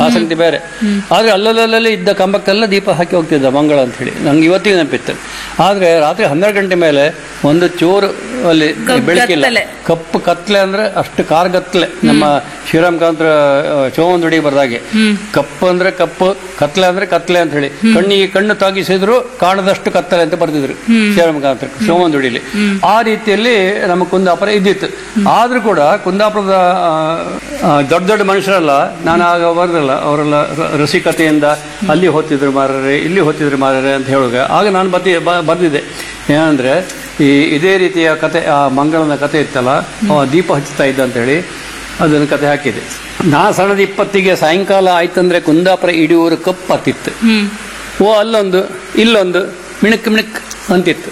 ಆಸಕ್ತಿ ಬೇರೆ ಆದ್ರೆ ಅಲ್ಲಲ್ಲಲ್ಲಿ ಇದ್ದ ಕಂಬಕ್ಕೆಲ್ಲ ದೀಪ ಹಾಕಿ ಹೋಗ್ತಿದ್ದ ಮಂಗಳ ಅಂತ ಹೇಳಿ ನಂಗೆ ಇವತ್ತಿಗೆ ನೆನಪಿತ್ತು ಆದ್ರೆ ರಾತ್ರಿ ಹನ್ನೆರಡು ಗಂಟೆ ಮೇಲೆ ಒಂದು ಚೂರು ಅಲ್ಲಿ ಕಪ್ಪು ಬೆಳಕಿಲ್ಲ ಕತ್ತಲೆ. ಕಪ್ಪು ಕತ್ಲೆ ಅಂದ್ರೆ ಅಷ್ಟು ಕಾರ್ಗತ್ಲೆ ನಮ್ಮ ಶ್ರೀರಾಮ್ ಕಾಂತ್ರ ಚೋವಂದುಡಿ ಬರ್ದಾಗೆ ಕಪ್ಪು ಅಂದ್ರೆ ಕಪ್ಪು ಕತ್ಲೆ ಅಂದ್ರೆ ಕತ್ಲೆ ಅಂತ ಹೇಳಿ ಕಣ್ಣಿಗೆ ಕಣ್ಣು ತಾಗಿಸಿದ್ರು ಕಾಣದಷ್ಟು ಕತ್ತಲೆ ಅಂತ ಬರ್ತಿದ್ರು ಶ್ರೀರಾಮ್ ಕಾಂತ್ರ ಚೋವಂದುಡಿಲಿ ಆ ರೀತಿಯಲ್ಲಿ ನಮ್ಮ ಕುಂದಾಪುರ ಇದ್ದಿತ್ತು ಆದ್ರೂ ಕೂಡ ಕುಂದಾಪುರದ ಆ, ಆ, ದೊಡ್ಡ ದೊಡ್ಡ ಮನುಷ್ಯರಲ್ಲ ನಾನು ಆಗ ಬರ್ದಲ್ಲ ಅವರೆಲ್ಲ ರ- ರಸಿಕತೆಯಿಂದ ಅಲ್ಲಿ ಹೋಗ್ತಿದ್ರು ಮಾರರೆ ಇಲ್ಲಿ ಹೋಗ್ತಿದ್ರು ಮಾರರೆ ಅಂತ ಹೇಳುವಾಗ ಆಗ ನಾನು ಬತ್ತಿ ಬ- ಬರ್ದಿದ್ದೆ ಏನಂದ್ರೆ ಈ ಇದೇ ರೀತಿಯ ಕತೆ ಆ ಮಂಗಳನ ಕತೆ ಇತ್ತಲ್ಲ ಅವ ದೀಪ ಹಚ್ಚುತ್ತಾ ಇದ್ದ ಅಂತ ಹೇಳಿ ಅದನ್ನು ಕತೆ ಹಾಕಿದೆ ನಾ ಸಣ್ಣದ ಇಪ್ಪತ್ತಿಗೆ ಸಾಯಂಕಾಲ ಆಯ್ತಂದ್ರೆ ಕುಂದಾಪುರ ಇಡೀ ಊರು ಕಪ್ಪಾತಿತ್ತು ಹ್ಮ್ ಓ ಅಲ್ಲೊಂದು ಇಲ್ಲೊಂದು ಮಿಣಕ್ ಮಿಣಕ್ ಅಂತಿತ್ತು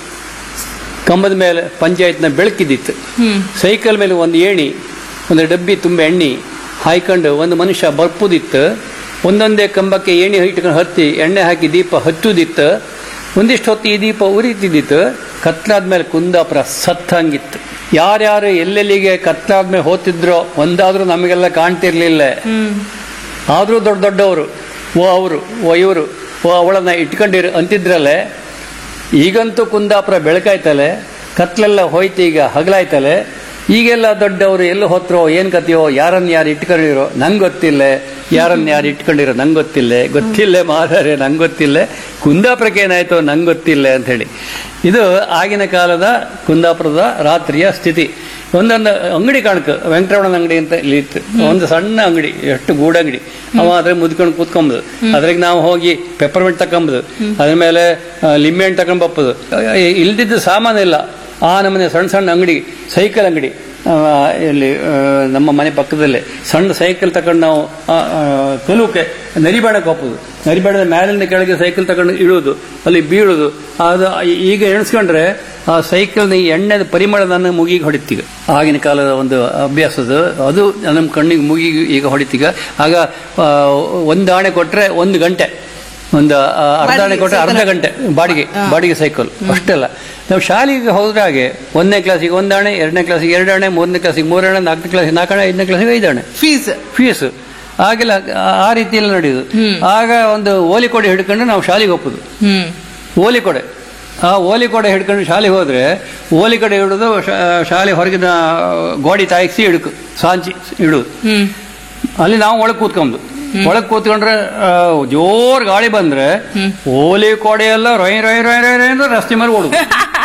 ಕಂಬದ ಮೇಲೆ ಪಂಚಾಯತ್ನ ಬೆಳಕಿದ್ದಿತ್ತು ಹ್ಮ್ ಸೈಕಲ್ ಮೇಲೆ ಒಂದು ಏಣಿ ಒಂದು ಡಬ್ಬಿ ತುಂಬ ಎಣ್ಣೆ ಹಾಯ್ಕೊಂಡು ಒಂದು ಮನುಷ್ಯ ಬರ್ಪುದಿತ್ತು ಒಂದೊಂದೇ ಕಂಬಕ್ಕೆ ಏಣಿ ಇಟ್ಕೊಂಡು ಹತ್ತಿ ಎಣ್ಣೆ ಹಾಕಿ ದೀಪ ಹಚ್ಚುದಿತ್ತು ಒಂದಿಷ್ಟು ಹೊತ್ತು ಈ ದೀಪ ಉರಿತಿದ್ದಿತ್ತು ಕತ್ಲಾದ್ಮೇಲೆ ಕುಂದಾಪುರ ಸತ್ತಂಗಿತ್ತು ಯಾರ್ಯಾರು ಎಲ್ಲೆಲ್ಲಿಗೆ ಕತ್ಲಾದ್ಮೇಲೆ ಹೋಗ್ತಿದ್ರೋ ಒಂದಾದ್ರೂ ನಮಗೆಲ್ಲ ಕಾಣ್ತಿರ್ಲಿಲ್ಲ ಹ್ಮ್ ಆದರೂ ದೊಡ್ಡ ದೊಡ್ಡವರು ಓ ಅವರು ಓ ಇವರು ಓ ಅವಳನ್ನ ಇಟ್ಕೊಂಡಿರು ಅಂತಿದ್ರಲ್ಲೇ ಈಗಂತೂ ಕುಂದಾಪುರ ಬೆಳಕಾಯ್ತಲೆ ಕತ್ಲೆಲ್ಲ ಹೋಯ್ತು ಈಗ ಹಗಲಾಯ್ತಲೆ ಈಗೆಲ್ಲ ದೊಡ್ಡವರು ಎಲ್ಲಿ ಹೋತ್ರೋ ಏನ್ ಕತೆಯೋ ಯಾರನ್ನ ಯಾರು ಇಟ್ಕೊಂಡಿರೋ ನಂಗೆ ಗೊತ್ತಿಲ್ಲ ಯಾರನ್ನ ಯಾರು ಇಟ್ಕೊಂಡಿರೋ ನಂಗೆ ಗೊತ್ತಿಲ್ಲ ಗೊತ್ತಿಲ್ಲ ಮಾರಾರೆ ನಂಗೆ ಗೊತ್ತಿಲ್ಲ ಕುಂದಾಪುರಕ್ಕೆ ಏನಾಯ್ತೋ ನಂಗೆ ಗೊತ್ತಿಲ್ಲ ಅಂತ ಹೇಳಿ ಇದು ಆಗಿನ ಕಾಲದ ಕುಂದಾಪುರದ ರಾತ್ರಿಯ ಸ್ಥಿತಿ ಒಂದೊಂದು ಅಂಗಡಿ ಕಾಣಕ ವೆಂಕಟರಮಣನ ಅಂಗಡಿ ಅಂತ ಇಲ್ಲಿ ಇತ್ತು ಒಂದು ಸಣ್ಣ ಅಂಗಡಿ ಎಷ್ಟು ಗೂಡಂಗಡಿ ಅವ ಅದ್ರ ಮುದ್ಕೊಂಡು ಕೂತ್ಕೊಂಬುದು ಅದ್ರಾಗ ನಾವು ಹೋಗಿ ಪೆಪ್ಪರ್ಮೆಂಟ್ ತಕೊಂಬುದು ಅದ್ರ ಮೇಲೆ ಆ, ಲಿಂಬೆ ಹಣ್ಣು ತಕೊಂಡ್ ಬಪ್ಪದು ಇಲ್ದಿದ್ದ ಸಾಮಾನಿಲ್ಲ ಆ ನಮ್ಮನೆ ಸಣ್ಣ ಸಣ್ಣ ಅಂಗಡಿ ಸೈಕಲ್ ಅಂಗಡಿ ಆ, ಇಲ್ಲಿ ಆ, ನಮ್ಮ ಮನೆ ಪಕ್ಕದಲ್ಲೇ ಸಣ್ಣ ಸೈಕಲ್ ತಗೊಂಡು ನಾವು ಆ, ಆ, ಕಲುಕೆ ನರಿಬೇಡಕ್ಕೆ ಹೋಗ್ಬೋದು ನರಿಬೇಡದ ಮೇಲಿಂದ ಕೆಳಗೆ ಸೈಕಲ್ ತಗೊಂಡು ಇಳುವುದು ಅಲ್ಲಿ ಬೀಳುದು ಅದು ಈಗ ಎಣಿಸ್ಕೊಂಡ್ರೆ ಆ ಸೈಕಲ್ನ ಈ ಎಣ್ಣೆದ ಪರಿಮಳ ನನ್ನ ಮುಗಿಗೆ ಹೊಡಿತೀಗ ಆಗಿನ ಕಾಲದ ಒಂದು ಅಭ್ಯಾಸದ ಅದು ನಮ್ಮ ಕಣ್ಣಿಗೆ ಮುಗಿಗೆ ಈಗ ಹೊಡಿತೀಗ ಆಗ ಆ, ಒಂದು ಆಣೆ ಕೊಟ್ರೆ ಒಂದು ಗಂಟೆ ಒಂದು ಆ, ಅರ್ಧ ಆಣೆ ಕೊಟ್ರೆ ಅರ್ಧ ಗಂಟೆ ಬಾಡಿಗೆ ಬಾಡಿಗೆ ಸೈಕಲ್ ಅಷ್ಟೆಲ್ಲ ನಾವು ಶಾಲೆಗೆ ಹೋದ್ರೆ ಹಾಗೆ ಒಂದನೇ ಕ್ಲಾಸಿಗೆ ಒಂದು ಆಣೆ ಎರಡನೇ ಕ್ಲಾಸಿಗೆ ಎರಡು ಆಣೆ ಮೂರನೇ ಕ್ಲಾಸಿಗೆ ಮೂರು ಆಣೆ ನಾಲ್ಕನೇ ಕ್ಲಾಸಿಗೆ ನಾಲ್ಕು ಆಣೆ ಐದನೇ ಕ್ಲಾಸಿಗೆ ಐದು ಆಣೆ ಫೀಸ್ ಫೀಸ್ ಆಗೆಲ್ಲ ಆ- ಆ ರೀತಿಯಲ್ಲಿ ನಡೆಯುದು ಆಗ ಒಂದು ಓಲಿ ಕೊಡೆ ಹಿಡ್ಕೊಂಡು ನಾವು ಶಾಲೆಗೆ ಹೋಗ್ಬೋದು ಹ್ಮ್ ಓಲಿ ಕೊಡೆ ಆ ಓಲಿ ಕೊಡೆ ಹಿಡ್ಕೊಂಡು ಶಾಲೆಗೆ ಹೋದ್ರೆ ಓಲಿ ಕೊಡೆ ಹಿಡಿದು ಶಾ- ಶಾಲೆ ಹೊರಗಿನ ಗೋಡಿ ತಾಯಿಸಿ ಹಿಡ್ಕು ಸಾಂಚಿ ಇಡುದು ಹ್ಮ್ ಅಲ್ಲಿ ನಾವು ಒಳಗೆ ಕೂತ್ಕೊಂಡು ಒಳಗೆ ಕೂತ್ಕೊಂಡ್ರೆ ಆ, ಜೋರ್ ಗಾಳಿ ಬಂದ್ರೆ ಓಲಿ ಕೊಡೆ ಎಲ್ಲ ರೊಯ್ ರೊಯ್ ರೊಯ್ ರೊಯ್ ರೊಯ್ ಅಂತ ರಸ್ತೆ ಮೇಲೆ ಓಡುದು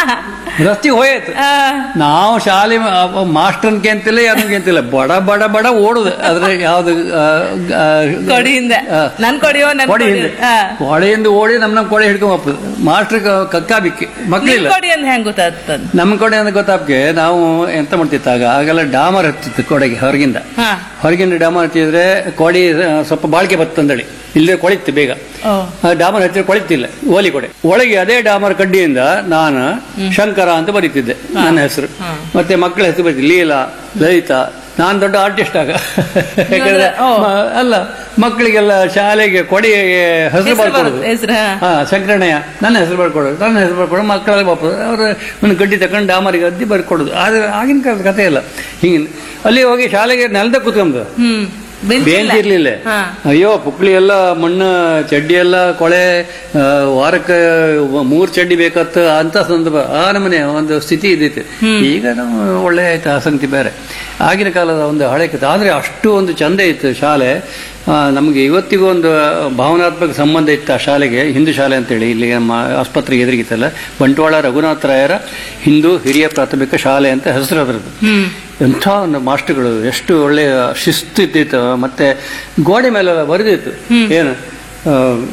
ರಸ್ತೆ ಹೋಯ್ತು ಆ, ನಾವು ಶಾಲೆ ಮಾಸ್ಟರ್ಗೆ ಅಂತಿಲ್ಲ ಯಾರಿಗೆ ಅಂತಿಲ್ಲ ಬಡ ಬಡ ಬಡ ಓಡುದು ಅದ್ರ ಯಾವ್ದು ಆ, ಆ, ಕೊಡಿಯಿಂದ ಆ, ನನ್ ಕೊಡಿಯೋ ನನ್ ಕೊಡೆಯಿಂದ ಆ. ಕೊಡೆಯಿಂದ ಓಡಿ ನಮ್ ನಮ್ ಕೊಡೆ ಹಿಡ್ಕೊಂಡ್ ಹೋಗ್ತದೆ ಮಾಸ್ಟರ್ ಕಕ್ಕಾಬಿಕ್ಕಿ ನಿನ್ ಮಕ್ಳಿಲ್ಲ ಕೊಡಿ ಅಂತ ಹೆಂಗ್ ಗೊತ್ತಾಗ್ತದ ನಮ್ಮ ಕಡೆ ಅಂತ ಗೊತ್ತಾಪ್ಗೆ ನಾವು ಎಂತ ಮಾಡ್ತಿತ್ತು ಆಗ ಆಗೆಲ್ಲ ಡಾಮರ್ ಹತ್ತಿತ್ತು ಕೊಡೆಗೆ ಹೊರಗಿಂದ ಹಾ ಹೊರಗಿಂದ ಡಾಮರ್ ಹತ್ತಿದ್ರೆ ಕೊಡಿ ಆ, ಸ್ವಲ್ಪ ಬಾಳಿಕೆ ಬತ್ತಂದಳಿ ಇಲ್ಲದೆ ಕೊಳಿತ್ತು ಬೇಗ ಓ ಆ ಡಾಮರ್ ಹತ್ತಿರ ಕೊಳಿತಿಲ್ಲ ಓಲಿ ಕೊಡೆ ಒಳಗೆ ಅದೇ ಡಾಮರ್ ಕಡ್ಡಿಯಿಂದ ನಾನು ಶಂಕರ ಅಂತ ಬರೀತಿದ್ದೆ ನನ್ನ ಹೆಸರು ಮತ್ತೆ ಮಕ್ಕಳ ಹೆಸರು ಬರೀತಿ ಲೀಲಾ ಲಲಿತಾ ನಾನು ದೊಡ್ಡ ಆರ್ಟಿಸ್ಟ್ ಆಗ ಯಾಕಂದ್ರೆ ಓ. ಮ- ಅಲ್ಲ ಮಕ್ಕಳಿಗೆಲ್ಲ ಶಾಲೆಗೆ ಕೊಡೆಗೆ ಹೆಸರು ಹೆಸ್ರು ಬರ್ಕೊಡೋದು ಬರುತ್ತೆ, ಹೆಸ್ರು, ಹಾ. ಹಾ ಶಂಕರಣ್ಣಯ್ಯ ನನ್ನ ಹೆಸರು ಬರ್ಕೊಡೋದು ನನ್ನ ಹೆಸರು ಬರ್ಕೊಡೋದು ಮಕ್ಕಳೆಲ್ಲ ಬಾಪು ಅವರು ಒಂದು ಗಡ್ಡಿ ತಕೊಂಡು ಡಾಮರಿಗೆ ಅದ್ದಿ ಬರ್ಕೊಡೋದು ಆದ್ರೆ ಆಗಿನ ಕಾಲದ ಕಥೆ ಇಲ್ಲ ಹಿಂಗೆ ಅಲ್ಲಿ ಹೋಗಿ ಶಾಲೆಗೆ ನೆಲದ ಕೂತ್ಕೊಂಬುದು ಹ್ಮ್ ಬೆಂಚ್ ಇಲ್ಲ. ಬೇಂಚ್ ಇರ್ಲಿಲ್ಲ ಹಾ. ಅಯ್ಯೋ ಪುಕ್ಳಿ ಎಲ್ಲ ಮಣ್ಣು ಚಡ್ಡಿ ಎಲ್ಲ ಕೊಳೆ ಆ, ವಾರಕ್ಕೆ ಮೂರ್ ಚಡ್ಡಿ ಬೇಕತ್ತ ಅಂತ ಸಂದರ್ಭ ಆ ನಮನೆ ಒಂದು ಸ್ಥಿತಿ ಇದ್ದಿತ್ತು ಈಗ ನಾವು ಒಳ್ಳೆ ಆಯ್ತು ಆಸಕ್ತಿ ಬೇರೆ ಆಗಿನ ಕಾಲದ ಒಂದು ಹಳೆ ಕಥೆ ಆದ್ರೆ ಅಷ್ಟು ಒಂದು ಚಂದ ಇತ್ತು ಶಾಲೆ ಆ, ನಮಗೆ ಇವತ್ತಿಗೂ ಒಂದು ಭಾವನಾತ್ಮಕ ಸಂಬಂಧ ಇತ್ತು ಆ ಶಾಲೆಗೆ ಹಿಂದೂ ಶಾಲೆ ಅಂತೇಳಿ ಇಲ್ಲಿ ನಮ್ಮ ಆಸ್ಪತ್ರೆಗೆ ಎದುರಿಗಿತ್ತಲ್ಲ ಬಂಟ್ವಾಳ ರಘುನಾಥ ರಾಯರ ಹಿಂದೂ ಹಿರಿಯ ಪ್ರಾಥಮಿಕ ಶಾಲೆ ಅಂತ ಹೆಸರು ಅದರದ್ದು ಹ್ಮ್ ಎಂಥ ಒಂದು ಮಾಸ್ಟರ್ಗಳು ಎಷ್ಟು ಒಳ್ಳೆಯ ಶಿಸ್ತು ಇದ್ದಿತ್ತು ಮತ್ತೆ ಗೋಡೆ ಮೇಲೆ ಬರೆದಿತ್ತು ಏನು ಆ,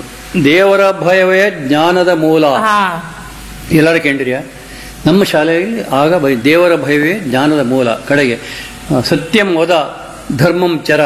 ದೇವರ ಭಯವೇ ಜ್ಞಾನದ ಮೂಲ ಹಾ ಎಲ್ಲರೂ ಕೇಳಿರಿಯಾ ನಮ್ಮ ಶಾಲೆಯಲ್ಲಿ ಆಗ ಬರೀ ದೇವರ ಭಯವೇ ಜ್ಞಾನದ ಮೂಲ ಕಡೆಗೆ ಆ, ಸತ್ಯಂ ವದ ಧರ್ಮಂ ಚರ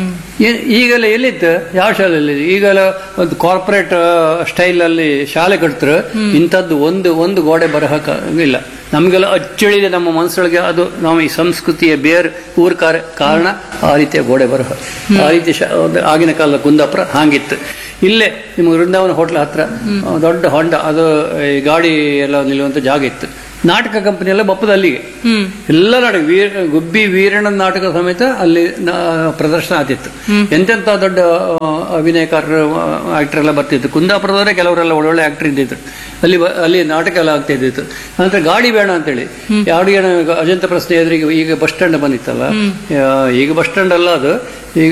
ಏ- ಈಗೆಲ್ಲ ಎಲ್ಲಿತ್ತು ಯಾವ ಶಾಲೆಯಲ್ಲಿ ಈಗೆಲ್ಲ ಒಂದು ಕಾರ್ಪೊರೇಟ್ ಸ್ಟೈಲ್ ಅಲ್ಲಿ ಶಾಲೆ ಕಟ್ತಾರೆ ಇಂಥದ್ದು ಒಂದು ಒಂದು ಗೋಡೆ ಬರಹಕ ಇಲ್ಲ ನಮಗೆಲ್ಲ ಅಚ್ಚಳಿದೆ ನಮ್ಮ ಮನಸ್ಸೊಳಗೆ ಅದು ನಾವು ಈ ಸಂಸ್ಕೃತಿಯ ಬೇರ್ ಊರ್ ಕಾರ ಕಾರಣ ಆ ರೀತಿಯ ಗೋಡೆ ಬರಹ ಆ ರೀತಿ ಶಾ- ಒಂದು ಆಗಿನ ಕಾಲದ ಕುಂದಾಪುರ ಹಾಗಿತ್ತು ಇಲ್ಲೇ ನಿಮ್ಮ ವೃಂದಾವನ ಹೋಟ್ಲ್ ಹತ್ರ ಆ, ದೊಡ್ಡ ಹೊಂಡ ಅದು ಈ ಗಾಡಿ ಎಲ್ಲ ನಿಲ್ಲುವಂತ ಜಾಗ ಇತ್ತು ನಾಟಕ ಕಂಪನಿ ಎಲ್ಲ ಬಪ್ಪದ ಅಲ್ಲಿಗೆ ಹ್ಮ್ ಎಲ್ಲ ನಾಟಕ ವೀರ ಗುಬ್ಬಿ ವೀರಣ್ಣನ ನಾಟಕ ಸಮೇತ ಅಲ್ಲಿ ನ- ಪ್ರದರ್ಶನ ಆಗ್ತಿತ್ತು ಎಂತೆಂತ ದೊಡ್ಡ ಆ, ಅಭಿನಯಕಾರರು ಆಕ್ಟರ್ ಎಲ್ಲ ಬರ್ತಿತ್ತು ಕುಂದಾಪುರದವರೇ ಕೆಲವರೆಲ್ಲ ಒಳ್ಳೊಳ್ಳೆ ಆಕ್ಟರ್ ಇದ್ದಿದ್ರು ಅಲ್ಲಿ ಬ- ಅಲ್ಲಿ ನಾಟಕ ಎಲ್ಲ ಆಗ್ತಾ ಇದ್ದಿತ್ತು ನಂತರ ಗಾಡಿ ಬೇಡ ಅಂತೇಳಿ ಗಾಡಿ ಬೇಡ ಅಜಂತ ಪ್ರಶ್ನೆ ಎದುರಿಗೆ ಈಗ ಬಸ್ ಸ್ಟ್ಯಾಂಡ್ ಬಂದಿತ್ತಲ್ಲ ಆ, ಈಗ ಬಸ್ ಸ್ಟ್ಯಾಂಡ್ ಅಲ್ಲ ಅದು ಈಗ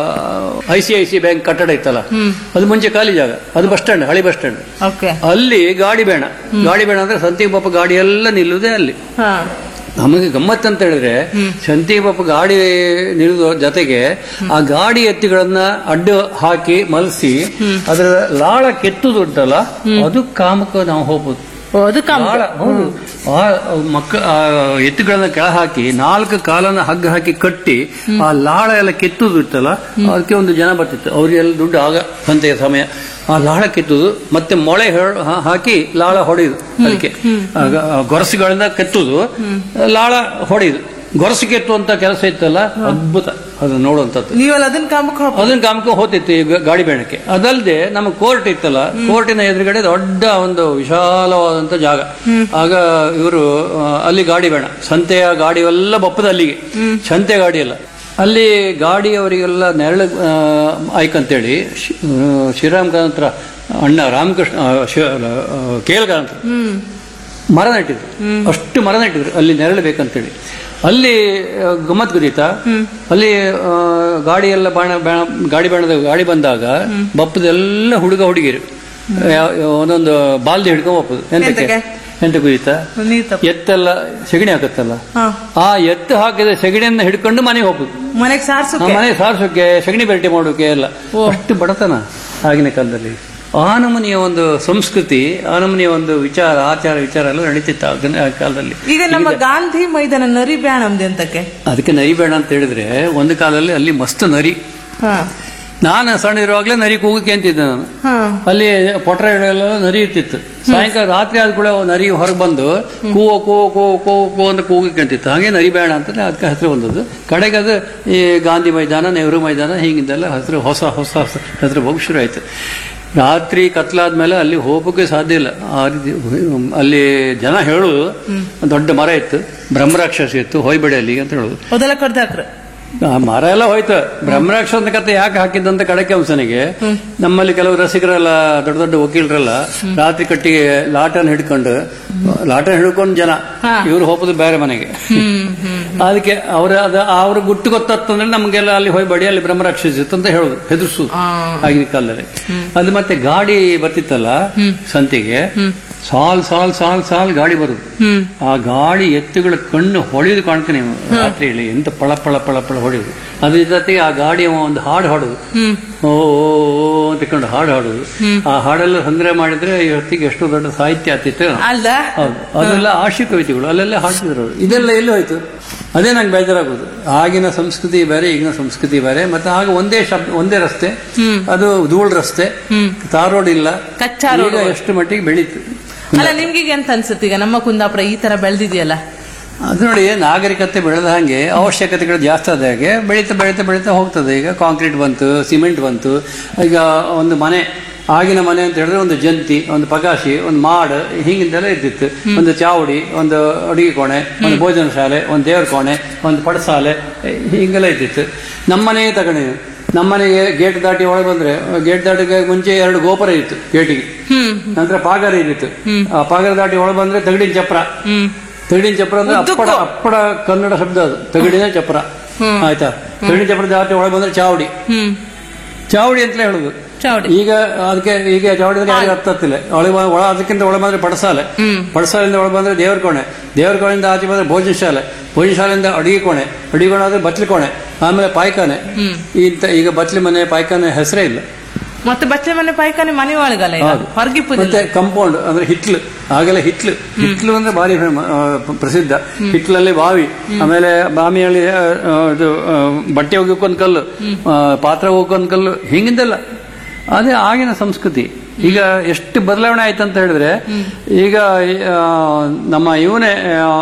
I C I C bank ಕಟ್ಟಡ ಇತ್ತಲ್ಲ ಅದು ಮುಂಚೆ ಖಾಲಿ ಜಾಗ ಅದು ಬಸ್ ಸ್ಟ್ಯಾಂಡ್ ಹಳಿ ಬಸ್ ಸ್ಟ್ಯಾಂಡ್ ಓಕೆ ಅಲ್ಲಿ ಗಾಡಿ ಬೇಡ ಗಾಡಿ ಬೇಡ ಅಂದ್ರೆ ಸಂತಿ ಪಾಪ ಗಾಡಿ ಎಲ್ಲ ನಿಲ್ಲುವುದೇ ಅಲ್ಲಿ ಹಾ ನಮಗೆ ಗಮ್ಮತ್ ಅಂತ ಹೇಳಿದ್ರೆ ಶಂತಿ ಪಾಪ ಗಾಡಿ ನಿಲ್ಲುವ ಜೊತೆಗೆ ಆ ಗಾಡಿ ಎತ್ತಿಗಳನ್ನ ಅಡ್ಡ ಹಾಕಿ ಮಲಸಿ ಅದರ ಲಾಳ ಕೆತ್ತುದು ಉಂಟಲ್ಲ ಅದು ಕಾಮಕ್ಕೆ ನಾವು ಹೋಗ್ಬೋದು ಓ, ಅದು ಕಾಮ ಲಾಳ ಹೌದು ಆ ಮಕ್ಕ ಆ ಎತ್ತುಗಳನ್ನ ಕೆಳ ಹಾಕಿ ನಾಲ್ಕು ಕಾಲನ್ನ ಹಗ್ಗ ಹಾಕಿ ಕಟ್ಟಿ ಆ ಲಾಳ ಎಲ್ಲ ಕೆತ್ತುದು ಇತ್ತಲ್ಲ ಅದಕ್ಕೆ ಒಂದು ಜನ ಬರ್ತಿತ್ತು ಅವ್ರಿಗೆಲ್ಲ ದುಡ್ಡು ಆಗ ಸಂತೆಯ ಸಮಯ ಆ ಲಾಳ ಕೆತ್ತುದು ಮತ್ತೆ ಮೊಳೆ ಹೆ- ಹಾ- ಹಾಕಿ ಲಾಳ ಹೊಡೆಯುದು ಅದಕ್ಕೆ ಆಗ ಆ ಗೊರಸುಗಳಿಂದ ಕೆತ್ತುದು ಲಾಳ ಹೊಡೆಯುದು ಗೊರಸು ಕೆತ್ತುವಂತ ಕೆಲಸ ಇತ್ತಲ್ಲ ಅದ್ಭುತ ಅದು ನೋಡುವಂಥದ್ದು ನೀವಲ್ಲ ಅದನ್ನ ಕಾಮಕ್ಕೆ ಹೋಗ್ಬೋದು ಅದನ್ನ ಕಾಮಕ್ಕೆ ಹೋತಿತ್ತು ಈ ಗ- ಗಾಡಿ ಬೇಣಕ್ಕೆ ಅದಲ್ಲದೆ ನಮ್ಮ ಕೋರ್ಟ್ ಇತ್ತಲ್ಲ ಕೋರ್ಟಿನ ಎದುರುಗಡೆ ದೊಡ್ಡ ಒಂದು ವಿಶಾಲವಾದಂತ ಜಾಗ ಆಗ ಇವರು ಅಲ್ಲಿ ಗಾಡಿ ಬೇಡ ಸಂತೆಯ ಗಾಡಿ ಎಲ್ಲ ಬಪ್ಪದ ಅಲ್ಲಿಗೆ ಸಂತೆ ಗಾಡಿ ಎಲ್ಲ ಅಲ್ಲಿ ಗಾಡಿಯವರಿಗೆಲ್ಲ ನೆರಳು ಆ, ಆಯ್ಕಂತೇಳಿ ಶಿ- ಆ, ಶ್ರೀರಾಮ್ ಕಾಂತ್ರ ಅಣ್ಣ ರಾಮಕೃಷ್ಣ ಆ, ಶಿ- ಆ, ಕೇಲ್ ಕಾಂತ್ರ ಹ್ಮ್ ಮರ ನೆಟ್ಟಿದ್ರು ಅಷ್ಟು ಮರ ನೆಟ್ಟಿದ್ರು ಅಲ್ಲಿ ನೆರಳು ಬೇಕಂತೇಳಿ ಅಲ್ಲಿ ಆ, ಗಮ್ಮತ್ ಗೊತ್ತಿತ್ತಾ ಅಲ್ಲಿ ಆ, ಗಾಡಿ ಎಲ್ಲ ಬಾಣ ಬಾಣ- ಗಾಡಿ ಬಾಣದ ಗಾಡಿ ಬಂದಾಗ ಬಪ್ಪದೆಲ್ಲ ಹುಡುಗ ಹುಡುಗಿರು ಯಾವ- ಒಂದೊಂದು ಬಾಲ್ದಿ ಹಿಡ್ಕೊಂಡ್ ಬಪ್ಪದು ಎಂತಕ್ಕೆ ಎಂತಕ್ಕೆ? ಎಂತ ಗೊತ್ತಿತ್ತಾ ನೀರ್ ತಪ್ಪ ಎತ್ತೆಲ್ಲ ಸೆಗಣಿ ಹಾಕತ್ತಲ್ಲ ಹಾ ಆ ಎತ್ತು ಹಾಕಿದ ಸೆಗಣಿಯನ್ನ ಹಿಡ್ಕೊಂಡು ಮನೆಗೆ ಹೋಗುದು ಮನೆಗ್ ಆ ಸಾರ್ಸೋಕೆ ಮನೆ ಸಾರಿಸೋಕೆ ಸಗಣಿ ಬೆರಟೆ ಮಾಡೋಕೆ ಎಲ್ಲ ಅಷ್ಟು ಬಡತನ ಆಗಿನ ಕಾಲದಲ್ಲಿ ಆ ನಮೂನಿಯ ಒಂದು ಸಂಸ್ಕೃತಿ ಆ ನಮೂನಿಯ ಒಂದು ವಿಚಾರ ಆಚಾರ ವಿಚಾರ ಎಲ್ಲ ನಡೀತಿತ್ತು ಆಗಿನ ಆ ಕಾಲದಲ್ಲಿ ಈಗ ನಮ್ಮ ಗಾಂಧಿ ಮೈದಾನ ನರಿ ಬ್ಯಾಣಮ್ದು ಎಂತಕ್ಕೆ ಅದಕ್ಕೆ ನರಿ ಬೇಡ ಅಂತ ಹೇಳಿದ್ರೆ ಒಂದು ಕಾಲದಲ್ಲಿ ಅಲ್ಲಿ ಮಸ್ತ್ ನರಿ ಹಾ ನಾನು ಸಣ್ಣ ಇರುವಾಗಲೇ ನರಿ ಕೂಗಕ್ಕೆ ಅಂತಿದ್ದೆ ನಾನು ಹಾ ಅಲ್ಲಿ ಪೊಟ್ರೆಗಳೆಲ್ಲ ನರಿ ಇರ್ತಿತ್ತು ಸಾಯಂಕಾಲ ರಾತ್ರಿ ಆದ ಕೂಡ ನರಿ ಹೊರಗೆ ಬಂದು ಕೂವೋ ಕೋ ಕೋ ಕೋ ಕೋ ಅಂತ ಕೂಗಕ್ಕೆ ಅಂತಿತ್ತು ಹಾಗೆ ನರಿ ಬೇಡ ಅಂತ ಅದಕ್ಕೆ ಹೆಸರು ಬಂದದ್ದು ಕಡೆಗೆ ಅದು ಈ ಗಾಂಧಿ ಮೈದಾನ ನೆಹರು ಮೈದಾನ ಹೀಗಿದ್ದೆಲ್ಲ ಹೆಸರು ಹೊಸ ಹೊಸ ಹೆಸರು ಹೋಗಿ ಶುರು ಆಯ್ತು ರಾತ್ರಿ ಕತ್ಲಾದ್ಮೇಲೆ ಅಲ್ಲಿ ಹೋಗೋಕೆ ಸಾಧ್ಯ ಇಲ್ಲ ಆ ರೀತಿ ಅಲ್ಲಿ ಜನ ಹೇಳುದು ದೊಡ್ಡ ಮರ ಇತ್ತು ಬ್ರಹ್ಮರಾಕ್ಷಸ ಇತ್ತು ಹೋಯ್ಬೇಡಿ ಅಲ್ಲಿಗೆ ಅಂತ ಹೇಳುದು ಮೊದಲ ಕಡ್ದಾಕ್ರ ಆ ಮರ ಎಲ್ಲ ಹೋಯ್ತು ಬ್ರಹ್ಮರಾಕ್ಷಸನ ಕತೆ ಯಾಕೆ ಹಾಕಿದ್ದಂತ ಕಡಕೆ ಅಂಶನಿಗೆ ನಮ್ಮಲ್ಲಿ ಕೆಲವು ರಸಿಕರೆಲ್ಲ ದೊಡ್ಡ ದೊಡ್ಡ ವಕೀಲರೆಲ್ಲ ರಾತ್ರಿ ಕಟ್ಟಿಗೆ ಲಾಟನ್ ಹಿಡ್ಕೊಂಡು ಲಾಟನ್ ಹಿಡ್ಕೊಂಡು ಜನ ಹಾ. ಇವ್ರು ಹೋಗೋದು ಬೇರೆ ಮನೆಗೆ ಹ್ಮ್ ಹ್ಮ್ ಅದಕ್ಕೆ ಅವ್ರ ಅದ ಅವ್ರ ಗುಟ್ಟು ಗೊತ್ತಂದ್ರೆ ನಮ್ಗೆಲ್ಲ ಅಲ್ಲಿ ಹೋಗ್ಬೇಡಿ ಅಲ್ಲಿ ಬ್ರಹ್ಮರಾಕ್ಷಸ ಇತ್ತು ಅಂತ ಹೇಳುದು ಹೆದರ್ಸು ಆ. ಆಗಿನ ಕಾಲದಲ್ಲಿ ಅದು ಮತ್ತೆ ಗಾಡಿ ಬರ್ತಿತ್ತಲ್ಲ ಸಂತಿಗೆ ಸಾಲ್ ಸಾಲ್ ಸಾಲ್ ಸಾಲ್ ಗಾಡಿ ಬರುದು ಹ್ಮ್ ಆ ಗಾಡಿ ಎತ್ತುಗಳ ಕಣ್ಣು ಹೊಳೆದು ಕಾಣ್ತಾನೆ ರಾತ್ರಿಯಲ್ಲಿ ಎಂತ ಪಳ ಪಳ ಪಳ ಪಳ ಹೊಡೆಯುದು ಅದ್ರ ಜೊತೆಗೆ ಆ ಗಾಡಿ ಅವ ಒಂದು ಹಾಡು ಹಾಡುದು ಹ್ಮ್ ಓ ಓ, ಓ ಅಂತ ಕೊಂಡು ಹಾಡು ಹಾಡುದು ಆ ಹಾಡೆಲ್ಲ ಸಂಗ್ರಹ ಮಾಡಿದ್ರೆ ಈ ಹೊತ್ತಿಗೆ ಎಷ್ಟು ದೊಡ್ಡ ಸಾಹಿತ್ಯ ಆಗ್ತಿತ್ತು ಅಲ್ದ ಹೌದು ಅದೆಲ್ಲ ಆಶಿ ಕವಿತೆಗಳು ಅಲ್ಲೆಲ್ಲ ಹಾಡ್ತಿದ್ರು ಅವರು ಇದೆಲ್ಲ ಎಲ್ಲಿ ಹೋಯ್ತು ಅದೇ ನಂಗೆ ಬೇಜಾರಾಗೋದು ಆಗಿನ ಸಂಸ್ಕೃತಿ ಬೇರೆ ಈಗಿನ ಸಂಸ್ಕೃತಿ ಬೇರೆ ಮತ್ತೆ ಆಗ ಒಂದೇ ಶಬ್ದ ಒಂದೇ ರಸ್ತೆ ಅದು ಧೂಳ್ ರಸ್ತೆ ತಾರ್ ರೋಡ್ ಇಲ್ಲ ಕಚ್ಚಾ ರೋಡ್ ಈಗ ಎಷ್ಟು ಮಟ್ಟಿಗೆ ಬೆಳೀತು ಅಲ್ಲ ನಿಮ್ಗೆ ಈಗ ಎಂತ ಅನ್ಸುತ್ತೆ ಈಗ ನಮ್ಮ ಕುಂದಾಪುರ ಈ ತರ ಬೆಳೆದಿದೆಯಲ್ಲ ಅದು ನೋಡಿ ನಾಗರಿಕತೆ ಬೆಳೆದ ಹಾಗೆ ಅವಶ್ಯಕತೆಗಳು ಜಾಸ್ತಿ ಆದ ಹಾಗೆ ಬೆಳೀತಾ ಬೆಳೀತಾ ಬೆಳೀತಾ ಹೋಗ್ತದೆ ಈಗ ಕಾಂಕ್ರೀಟ್ ಬಂತು ಸಿಮೆಂಟ್ ಬಂತು ಈಗ ಒಂದು ಮನೆ ಆಗಿನ ಮನೆ ಅಂತ ಹೇಳಿದ್ರೆ ಒಂದು ಜಂತಿ ಒಂದು ಪಗಾಶಿ ಒಂದು ಮಾಡ್ ಹೀಗಿಂದೆಲ್ಲ ಇರ್ತಿತ್ತು ಒಂದು ಚಾವಡಿ ಒಂದು ಅಡುಗೆ ಕೋಣೆ ಒಂದು ಭೋಜನ ಶಾಲೆ ಒಂದು ದೇವರ ಕೋಣೆ ಒಂದು ಪಡಸಾಲೆ ಹೀಗೆಲ್ಲ ಇರ್ತಿತ್ತು ನಮ್ಮನೆ ತಗೊಂಡು ನಮ್ಮನೆಗೆ ಗೇಟ್ ದಾಟಿ ಒಳಗೆ ಬಂದ್ರೆ ಗೇಟ್ ದಾಟಿಗೆ ಮುಂಚೆ ಎರಡು ಗೋಪುರ ಇತ್ತು ಗೇಟಿಗೆ ಹ್ಮ್ ನಂತರ ಪಾಗಾರ ಇದ್ದಿತ್ತು ಆ ಪಾಗಾರ ದಾಟಿ ಒಳಗೆ ಬಂದ್ರೆ ತಗಡಿನ ಚಪ್ರ ಹ್ಮ್ ತಗಡಿನ ಚಪ್ರ ಅಂದ್ರೆ ಉದ್ದಕ್ಕೂ. ಅಪ್ಪಡ ಅಪ್ಪಡ ಕನ್ನಡ ಶಬ್ದ ಅದು ತಗಡಿನ ಚಪ್ರ ಆಯ್ತಾ ತಗಡಿನ ಚಪ್ರ ದಾಟಿ ಒಳಗೆ ಬಂದ್ರೆ ಚಾವಡಿ ಹ್ಮ್ ಚಾವಡಿ ಅಂತಲೇ ಹೇಳುದು ಚೌಡಿ ಈಗ ಅದಕ್ಕೆ ಈಗ ಚಾವಡಿ ಯಾರಿಗೆ ಅರ್ಥ ಆಗ್ತಿಲ್ಲ ಒಳಗೆ ಬ- ಒಳ ಅದಕ್ಕಿಂತ ಒಳಗೆ ಬಂದ್ರೆ ಪಡಸಾಲೆ ಹ್ಮ್. ಪಡಸಾಲೆಯಿಂದ ಒಳಗೆ ಬಂದ್ರೆ ದೇವರ ಕೋಣೆ ದೇವರ ಕೋಣೆಯಿಂದ ಆಚೆ ಬಂದ್ರೆ ಭೋಜನ ಶಾಲೆ ಭೋಜನ ಶಾಲೆಯಿಂದ ಅಡಿಗೆ ಕೋಣೆ ಅಡಿಗೆ ಕೋಣೆ ಆದ್ರೆ ಬಟ್ಲಿ ಕೋಣೆ ಆಮೇಲೆ ಪಾಯ್ಖಾನೆ ಇಂತ ಈಗ ಬಟ್ಲಿ ಮನೆ ಪಾಯ್ಖಾನೆ ಹೆಸರೇ ಇಲ್ಲ ಮತ್ತೆ ಬಚ್ಚೆ ಮನೆ ಪಾಯ್ಕಾನೆ ಮನೆ ಒಳಗಲ್ಲ ಈಗ ಹೌದು. ಹೊರಗೆ ಮತ್ತೆ ಕಂಪೌಂಡ್ ಅಂದ್ರೆ ಹಿಟ್ಲು ಆಗೆಲ್ಲ ಹಿಟ್ಲು ಹಿಟ್ಲು ಅಂದ್ರೆ ಭಾರಿ ಫೇಮ- ಆ, ಪ- ಪ್ರಸಿದ್ಧ ಹಿಟ್ಲಲ್ಲಿ ಬಾವಿ ಆಮೇಲೆ ಬಾವಿಯಲ್ಲಿ ಆ, ಆ, ಇದು ಆ, ಬಟ್ಟೆ ಹೋಗೋಕೊಂದು ಕಲ್ಲು ಆ, ಪಾತ್ರ ಹೋಗೋಕೊಂದು ಕಲ್ಲು ಹಿಂಗಿಂದೆಲ್ಲ ಅದೇ ಆಗಿನ ಸಂಸ್ಕೃತಿ ಈಗ ಎಷ್ಟು ಬದಲಾವಣೆ ಆಯ್ತು ಅಂತ ಹೇಳಿದ್ರೆ ಈಗ ಆ, ನಮ್ಮ ಇವನೇ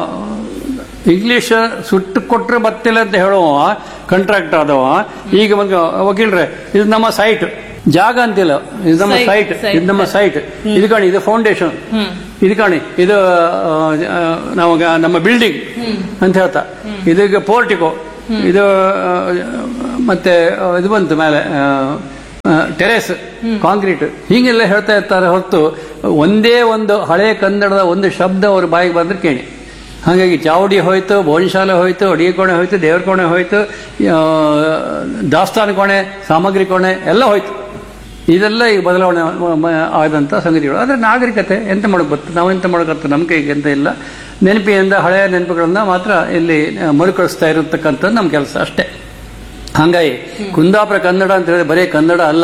ಇಂಗ್ಲಿಷ್ ಸುಟ್ಟು ಕೊಟ್ರೆ ಬತ್ತಿಲ್ಲ ಅಂತ ಹೇಳುವ ಕಾಂಟ್ರಾಕ್ಟ್ ಆದವ ಈಗ ಒಂದು ವಕೀಲ್ರೆ ಇದು ನಮ್ಮ ಸೈಟ್ ಜಾಗ ಅಂತಿಲ್ಲ ಇದು ನಮ್ಮ Site, ಸೈಟ್ site. ಇದು ನಮ್ಮ ಸೈಟ್ ಇದು ಕಾಣಿ ಇದು ಫೌಂಡೇಶನ್ ಇದು ಕಾಣಿ ಇದು ಆ, ಆ, ನಾವು ಗ- ನಮ್ಮ ಬಿಲ್ಡಿಂಗ್ ಅಂತ ಹೇಳ್ತಾ ಇದು ಈಗ ಪೋರ್ಟಿಕೋ ಇದು ಆ, ಮತ್ತೆ ಆ, ಇದು ಬಂತು ಮೇಲೆ ಟೆರೇಸ್ ಕಾಂಕ್ರೀಟ್ ಹೀಗೆಲ್ಲ ಹೇಳ್ತಾ ಇರ್ತಾರೆ ಹೊರತು ಒಂದೇ ಒಂದು ಹಳೆ ಕನ್ನಡದ ಒಂದು ಶಬ್ದ ಅವ್ರ ಬಾಯಿಗೆ ಬಂದ್ರೆ ಕೇಳಿ ಹಾಗಾಗಿ ಚಾವಡಿ ಹೋಯ್ತು ಬೋನ್ಶಾಲೆ ಹೋಯ್ತು ಅಡಿಗೆ ಕೋಣೆ ಹೋಯ್ತು ದೇವ್ರ ಕೋಣೆ ಹೋಯ್ತು ಆ, ದಾಸ್ತಾನು ಕೋಣೆ ಸಾಮಗ್ರಿ ಕೋಣೆ ಎಲ್ಲ ಹೋಯ್ತು ಇದೆಲ್ಲ ಈಗ ಬದಲಾವಣೆ ಮ- ಮ- ಆದಂಥ ಸಂಗತಿಗಳು ಆದರೆ ನಾಗರಿಕತೆ ಎಂತ ಮಾಡಕ್ ಬರ್ತದೆ ನಾವು ಎಂತ ಮಾಡಕತ್ತ ನಮ್ಮ ಕೈಗೆ ಎಂತ ಇಲ್ಲ ನೆನಪಿನಿಂದ ಹಳೆಯ ನೆನಪುಗಳನ್ನ ಮಾತ್ರ ಇಲ್ಲಿ ಆ, ಮರುಕಳಿಸ್ತಾ ಇರತಕ್ಕಂಥದ್ದು ನಮ್ಮ ಕೆಲಸ ಅಷ್ಟೇ ಹಾಗಾಗಿ ಕುಂದಾಪುರ ಕನ್ನಡ ಅಂತ ಹೇಳಿದ್ರೆ ಬರೀ ಕನ್ನಡ ಅಲ್ಲ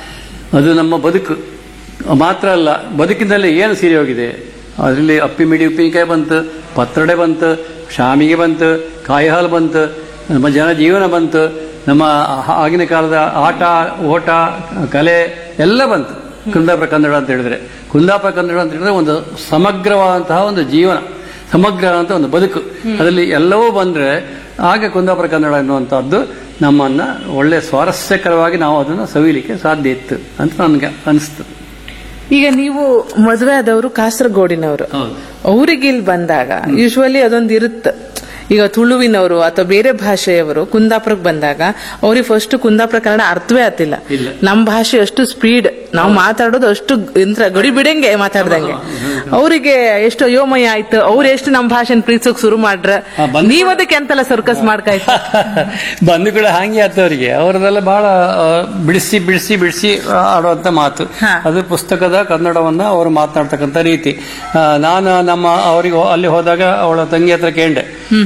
ಅದು ನಮ್ಮ ಬದುಕು ಮಾತ್ರ ಅಲ್ಲ ಬದುಕಿನಲ್ಲಿ ಏನು ಸೀರೆ ಹೋಗಿದೆ ಅದರಲ್ಲಿ ಅಪ್ಪಿ ಮಿಡಿ ಉಪ್ಪಿನಕಾಯಿ ಬಂತು ಪತ್ರೊಡೆ ಬಂತು ಶಾಮಿಗೆ ಬಂತು ಕಾಯಿ ಹಾಲು ಬಂತು ನಮ್ಮ ಜನ ಜೀವನ ಬಂತು ನಮ್ಮ ಆ- ಆಗಿನ ಕಾಲದ ಆಟ ಓಟ ಕಲೆ ಎಲ್ಲ ಬಂತು ಕುಂದಾಪುರ ಕನ್ನಡ ಅಂತ ಹೇಳಿದ್ರೆ ಕುಂದಾಪುರ ಕನ್ನಡ ಅಂತ ಹೇಳಿದ್ರೆ ಒಂದು ಸಮಗ್ರವಾದಂತಹ ಒಂದು ಜೀವನ ಸಮಗ್ರ ಅಂತ ಒಂದು ಬದುಕು ಅದರಲ್ಲಿ ಎಲ್ಲವೂ ಬಂದ್ರೆ ಆಗ ಕುಂದಾಪುರ ಕನ್ನಡ ಎನ್ನುವಂಥದ್ದು ನಮ್ಮನ್ನ ಒಳ್ಳೆ ಸ್ವಾರಸ್ಯಕರವಾಗಿ ನಾವು ಅದನ್ನು ಸವಿಲಿಕ್ಕೆ ಸಾಧ್ಯ ಇತ್ತು ಅಂತ ನನಗೆ ಅನಿಸ್ತು ಈಗ ನೀವು ಮದುವೆ ಆದವರು ಕಾಸರಗೋಡಿನವರು ಹೌದು ಅವ್ರಿಗೆ ಇಲ್ಲಿ ಬಂದಾಗ ಯೂಶುವಲಿ ಅದೊಂದು ಇರುತ್ತೆ ಈಗ ತುಳುವಿನವರು ಅಥವಾ ಬೇರೆ ಭಾಷೆಯವರು ಕುಂದಾಪುರಕ್ಕೆ ಬಂದಾಗ ಅವ್ರಿಗೆ ಫಸ್ಟ್ ಕುಂದಾಪುರ ಕನ್ನಡ ಅರ್ಥವೇ ಆಗ್ತಿಲ್ಲ ಇಲ್ಲ. ನಮ್ಮ ಭಾಷೆ ಅಷ್ಟು ಸ್ಪೀಡ್ ನಾವು ಮಾತಾಡೋದು ಅಷ್ಟು ಇಂತ್ರ ಗಡಿ ಬಿಡಂಗೆ ಮಾತಾಡ್ದಂಗೆ ಅವರಿಗೆ ಎಷ್ಟು ಅಯೋಮಯ ಆಯ್ತು ಅವ್ರು ಎಷ್ಟು ನಮ್ಮ ಭಾಷೆನ ಪ್ರೀತಿಸೋಕ್ ಶುರು ಮಾಡ್ರ ಹಾ, ಬಂದ್- ನೀವ್ ಅದಕ್ಕೆ ಎಂತೆಲ್ಲ ಸರ್ಕಸ್ ಮಾಡ್ಕಾಯ್ತು ಬಂಧುಗಳು ಹಾಗೆ ಆತವರಿಗೆ ಅವರದೆಲ್ಲ ಬಹಳ ಆ, ಬಿಡಿಸಿ ಬಿಡಿಸಿ ಬಿಡಿಸಿ ಆಡುವಂತ ಮಾತು ಹಾ. ಅದು ಪುಸ್ತಕದ ಕನ್ನಡವನ್ನ ಅವರು ಮಾತನಾಡ್ತಕ್ಕಂಥ ರೀತಿ ಆ, ನಾನು ನಮ್ಮ ಅವರಿಗೆ ಅಲ್ಲಿ ಹೋದಾಗ ಅವಳ ತಂಗಿ ಹತ್ರ ಕೇಂಡೆ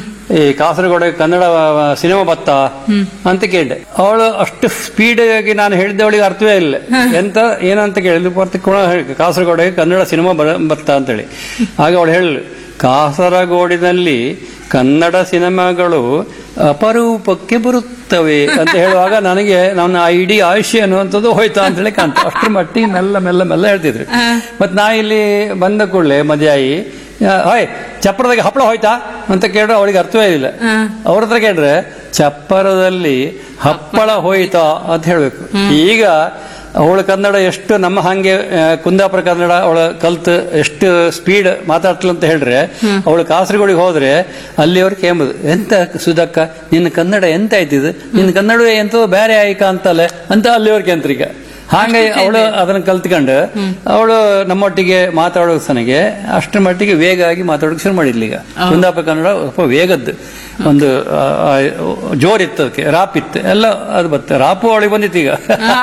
ಈ ಕಾಸರಗೋಡ ಕನ್ನಡ ಸಿನಿಮಾ ಬತ್ತ ಅಂತ ಕೇಳಿದೆ ಅವಳು ಅಷ್ಟು ಸ್ಪೀಡ್ ಆಗಿ ನಾನು ಹೇಳಿದ್ದೆ ಅವಳಿಗೆ ಅರ್ಥವೇ ಇಲ್ಲ ಎಂತ ಏನಂತ ಕೇಳಿದ್ರು ಪೂರ್ತಿ ಕುಣ- ಕಾಸರಗೋಡಿಗೆ ಕನ್ನಡ ಸಿನಿಮಾ ಬರ- ಬತ್ತ ಅಂತೇಳಿ ಆಗ ಅವಳು ಹೇಳಲು ಕಾಸರಗೋಡಿನಲ್ಲಿ ಕನ್ನಡ ಸಿನಿಮಾಗಳು ಅಪರೂಪಕ್ಕೆ ಬರುತ್ತವೆ ಅಂತ ಹೇಳುವಾಗ ನನಗೆ ನನ್ನ ಆ ಇಡೀ ಆಯುಷ್ಯ ಅನ್ನುವಂಥದ್ದು ಹೋಯ್ತಾ ಅಂತ ಹೇಳಿ ಕಾಣ್ತು ಅಷ್ಟರ ಮಟ್ಟಿಗೆ ಮೆಲ್ಲ ಮೆಲ್ಲ ಮೆಲ್ಲ ಹೇಳ್ತಿದ್ರು ಮತ್ ನಾ ಇಲ್ಲಿ ಬಂದ ಕೂಡಲೇ ಮದುವೆಯಾಗಿ ಹಾಯ್ ಚಪ್ಪರದಾಗ ಹಪ್ಪಳ ಹೋಯ್ತಾ ಅಂತ ಕೇಳಿದ್ರೆ ಅವಳಿಗೆ ಅರ್ಥವೇ ಇಲ್ಲ ಅವ್ರ ಹತ್ರ ಕೇಳಿದ್ರೆ ಚಪ್ಪರದಲ್ಲಿ ಹಪ್ಪಳ ಹೋಯ್ತಾ ಅಂತ ಹೇಳ್ಬೇಕು ಈಗ ಅವಳ ಕನ್ನಡ ಎಷ್ಟು ನಮ್ಮ ಹಾಗೆ ಆ, ಕುಂದಾಪುರ ಕನ್ನಡ ಅವಳ ಕಲ್ತು ಎಷ್ಟು ಸ್ಪೀಡ್ ಮಾತಾಡ್ತಲ್ಲ ಅಂತ ಹೇಳ್ರೆ ಅವಳು ಕಾಸರಗೋಡಿಗೆ ಹೋದ್ರೆ ಅಲ್ಲಿಯವ್ರಿಗೆ ಕೇಂಬುದು ಎಂತ ಸುಧಕ್ಕ ನಿನ್ನ ಕನ್ನಡ ಎಂತ ಆಯ್ತಿದು ನಿನ್ನ ಕನ್ನಡವೇ ಎಂತೋ ಬೇರೆ ಆಯ್ಕ ಅಂತಲ್ಲ ಅಂತ ಅಲ್ಲಿಯವ್ರ ಕೇಂದ್ರೀಗ ಹಾಗಾಗಿ ಅವಳು ಅದನ್ನ ಕಲ್ತ್ಕೊಂಡು ಅವಳು ನಮ್ಮೊಟ್ಟಿಗೆ ಮಾತಾಡೋ ಸನಿಗೆ ಅಷ್ಟರ ಮಟ್ಟಿಗೆ ವೇಗ ಆಗಿ ಮಾತಾಡೋಕೆ ಶುರು ಮಾಡಿದ್ಲು ಈಗ ಕುಂದಾಪುರ ಕನ್ನಡ ಸ್ವಲ್ಪ ವೇಗದ್ದು ಒಂದು ಆ, ಆ, ಜೋರಿತ್ತು ಅದಕ್ಕೆ ರಾಪ್ ಇತ್ತು ಎಲ್ಲ ಅದು ಬತ್ತೆ ರಾಪು ಅವಳಿಗೆ ಬಂದಿತ್ತು ಈಗ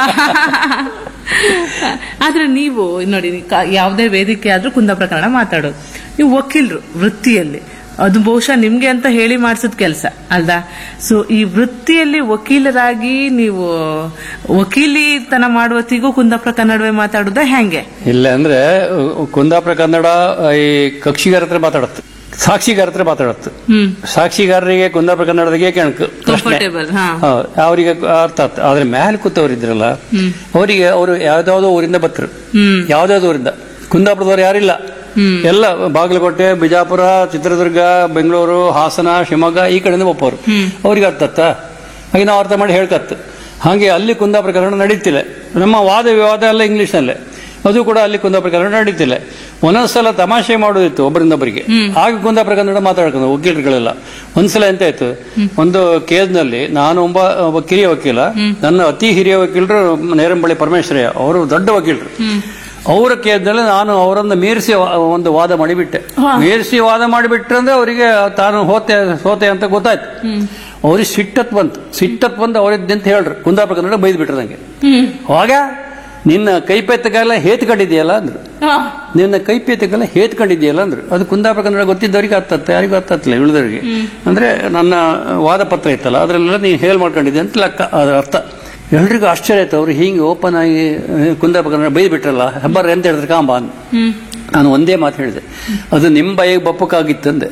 ಆದ್ರೆ ನೀವು ನೋಡಿ ಕ- ಯಾವುದೇ ವೇದಿಕೆ ಆದ್ರೂ ಕುಂದಾಪುರ ಕನ್ನಡ ಮಾತಾಡೋದು ನೀವು ವಕೀಲರು ವೃತ್ತಿಯಲ್ಲಿ ಅದು ಬಹುಶಃ ನಿಮ್ಗೆ ಅಂತ ಹೇಳಿ ಮಾಡಿಸಿದ ಕೆಲಸ ಅಲ್ದಾ ಸೊ ಈ ವೃತ್ತಿಯಲ್ಲಿ ವಕೀಲರಾಗಿ ನೀವು ವಕೀಲಿತನ ಮಾಡುವತ್ತಿಗೂ ಕುಂದಾಪುರ ಕನ್ನಡವೇ ಮಾತಾಡೋದ ಹೆಂಗೆ ಇಲ್ಲ ಅಂದ್ರೆ ಅಹ್, ಕುಂದಾಪುರ ಕನ್ನಡ ಅಹ್, ಈ ಕಕ್ಷಿಗಾರ ಹತ್ರ ಮಾತಾಡತ್ತೆ ಸಾಕ್ಷಿಗಾರ ಹತ್ರ ಮಾತಾಡತ್ತೆ ಹ್ಮ್ ಸಾಕ್ಷಿಗಾರರಿಗೆ ಕುಂದಾಪುರ ಕನ್ನಡದಾಗೆ ಕೆಣಕು ಪ್ರಶ್ನೆ ಕಂಫರ್ಟೇಬಲ್ ಹಾ ಹೌದು, ಅವರಿಗೆ ಅರ್ಥ ಆಯ್ತು ಆದ್ರೆ ಮೇಲೆ ಕೂತವ್ರು ಇದ್ರಲ್ಲ ಅವರಿಗೆ ಅವರು ಯಾವ್ದಾವ್ದೋ ಊರಿಂದ ಬತ್ತರು ಹ್ಮ್ ಯಾವ್ದಾವ್ದೋ ಊರಿಂದ ಕುಂದಾಪುರದವ್ರು ಯಾರಿಲ್ಲ ಎಲ್ಲ ಬಾಗಲಕೋಟೆ ಬಿಜಾಪುರ ಚಿತ್ರದುರ್ಗ ಬೆಂಗಳೂರು ಹಾಸನ ಶಿವಮೊಗ್ಗ ಈ ಕಡೆಯಿಂದ ಒಪ್ಪೋರು ಅವ್ರಿಗೆ ಅರ್ಥ ಆತ್ತ ಹಾಗೆ ನಾವು ಅರ್ಥ ಮಾಡಿ ಹೇಳ್ಕತ್ತು ಹಾಗೆ ಅಲ್ಲಿ ಕುಂದಾಪುರ ಕನ್ನಡ ನಡೀತಿಲ್ಲ ನಮ್ಮ ವಾದ ವಿವಾದ ಎಲ್ಲ ಇಂಗ್ಲಿಷ್ನಲ್ಲೇ ಅದು ಕೂಡ ಅಲ್ಲಿ ಕುಂದಾಪುರ ಕನ್ನಡ ನಡೀತಿಲ್ಲ ಒಂದೊಂದ್ಸಲ ತಮಾಷೆ ಮಾಡೋದಿತ್ತು ಒಬ್ಬರಿಂದೊಬ್ಬರಿಗೆ ಆಗ ಕುಂದಾಪುರ ಕನ್ನಡ ಮಾತಾಡ್ಕೊಂಡು ವಕೀಲರುಗಳೆಲ್ಲ ಒಂದ್ಸಲ ಎಂತ ಆಯ್ತು ಒಂದು ಕೇಸ್ನಲ್ಲಿ ನಾನು ಒಬ್ಬ ಒಬ್ಬ ಕಿರಿಯ ವಕೀಲ ನನ್ನ ಅತಿ ಹಿರಿಯ ವಕೀಲರು ನೇರಂಬಳ್ಳಿ ಪರಮೇಶ್ವರಯ್ಯ ಅವರು ದೊಡ್ಡ ವಕೀಲರು ಅವರ ಕೇಸ್ನಲ್ಲಿ ನಾನು ಅವರನ್ನು ಮೀರಿಸಿ ವಾ- ಒಂದು ವಾದ ಮಾಡಿಬಿಟ್ಟೆ ಮೀರಿಸಿ ವಾದ ಮಾಡಿಬಿಟ್ರೆ ಅಂದ್ರೆ ಅವರಿಗೆ ತಾನು ಹೋತೆ ಸೋತೆ ಅಂತ ಗೊತ್ತಾಯ್ತು ಅವ್ರಿಗೆ ಸಿಟ್ಟತ್ ಬಂತು ಸಿಟ್ಟತ್ ಬಂದು ಅವರಿದ್ದಂತ ಹೇಳ್ರು ಕುಂದಾಪುರ ಕನ್ನಡ ಬೈದ್ ಬಿಟ್ರು ನಂಗೆ ಅವಾಗ ನಿನ್ನ ಕೈಪೆತ್ತಗೆಲ್ಲ ಹೇತ್ಕೊಂಡಿದ್ಯಲ್ಲ ಅಂದ್ರು ನಿನ್ನ ಕೈಪೇತಕ್ಕೆಲ್ಲ ಹೇತ್ಕೊಂಡಿದ್ಯಲ್ಲ ಅಂದ್ರು ಅದು ಕುಂದಾಪುರ ಕನ್ನಡ ಗೊತ್ತಿದ್ದವರಿಗೆ ಅರ್ಥತ್ತೆ ಯಾರಿಗೂ ಅರ್ಥತ್ತಿಲ್ಲ ಉಳಿದವರಿಗೆ ಅಂದ್ರೆ ನನ್ನ ವಾದ ಪತ್ರ ಇತ್ತಲ್ಲ ಅದರಲ್ಲೆಲ್ಲ ನೀನು ಹೇಲ್ ಮಾಡ್ಕೊಂಡಿದ್ದೆ ಅಂತ ಲೆಕ್ಕ ಅದರ ಅರ್ಥ ಎಲ್ರಿಗೂ ಆಶ್ಚರ್ಯ ಆಯ್ತು ಅವ್ರು ಹಿಂಗೆ ಓಪನ್ ಆಗಿ ಅಹ್, ಕುಂದಾಪುರ ಕನ್ನಡ ಬೈದ್ ಬಿಟ್ರಲ್ಲ ಹೆಬ್ಬಾರ ಎಂತ ಹೇಳಿದ್ರೆ ಕಾಂಬ ಅಂದ್ ನಾನು ಒಂದೇ ಮಾತು ಹೇಳಿದೆ ಅದು ನಿಮ್ಮ ಬಾಯಿಗೆ ಬಪ್ಪಕ್ಕಾಗಿತ್ತಂದೆ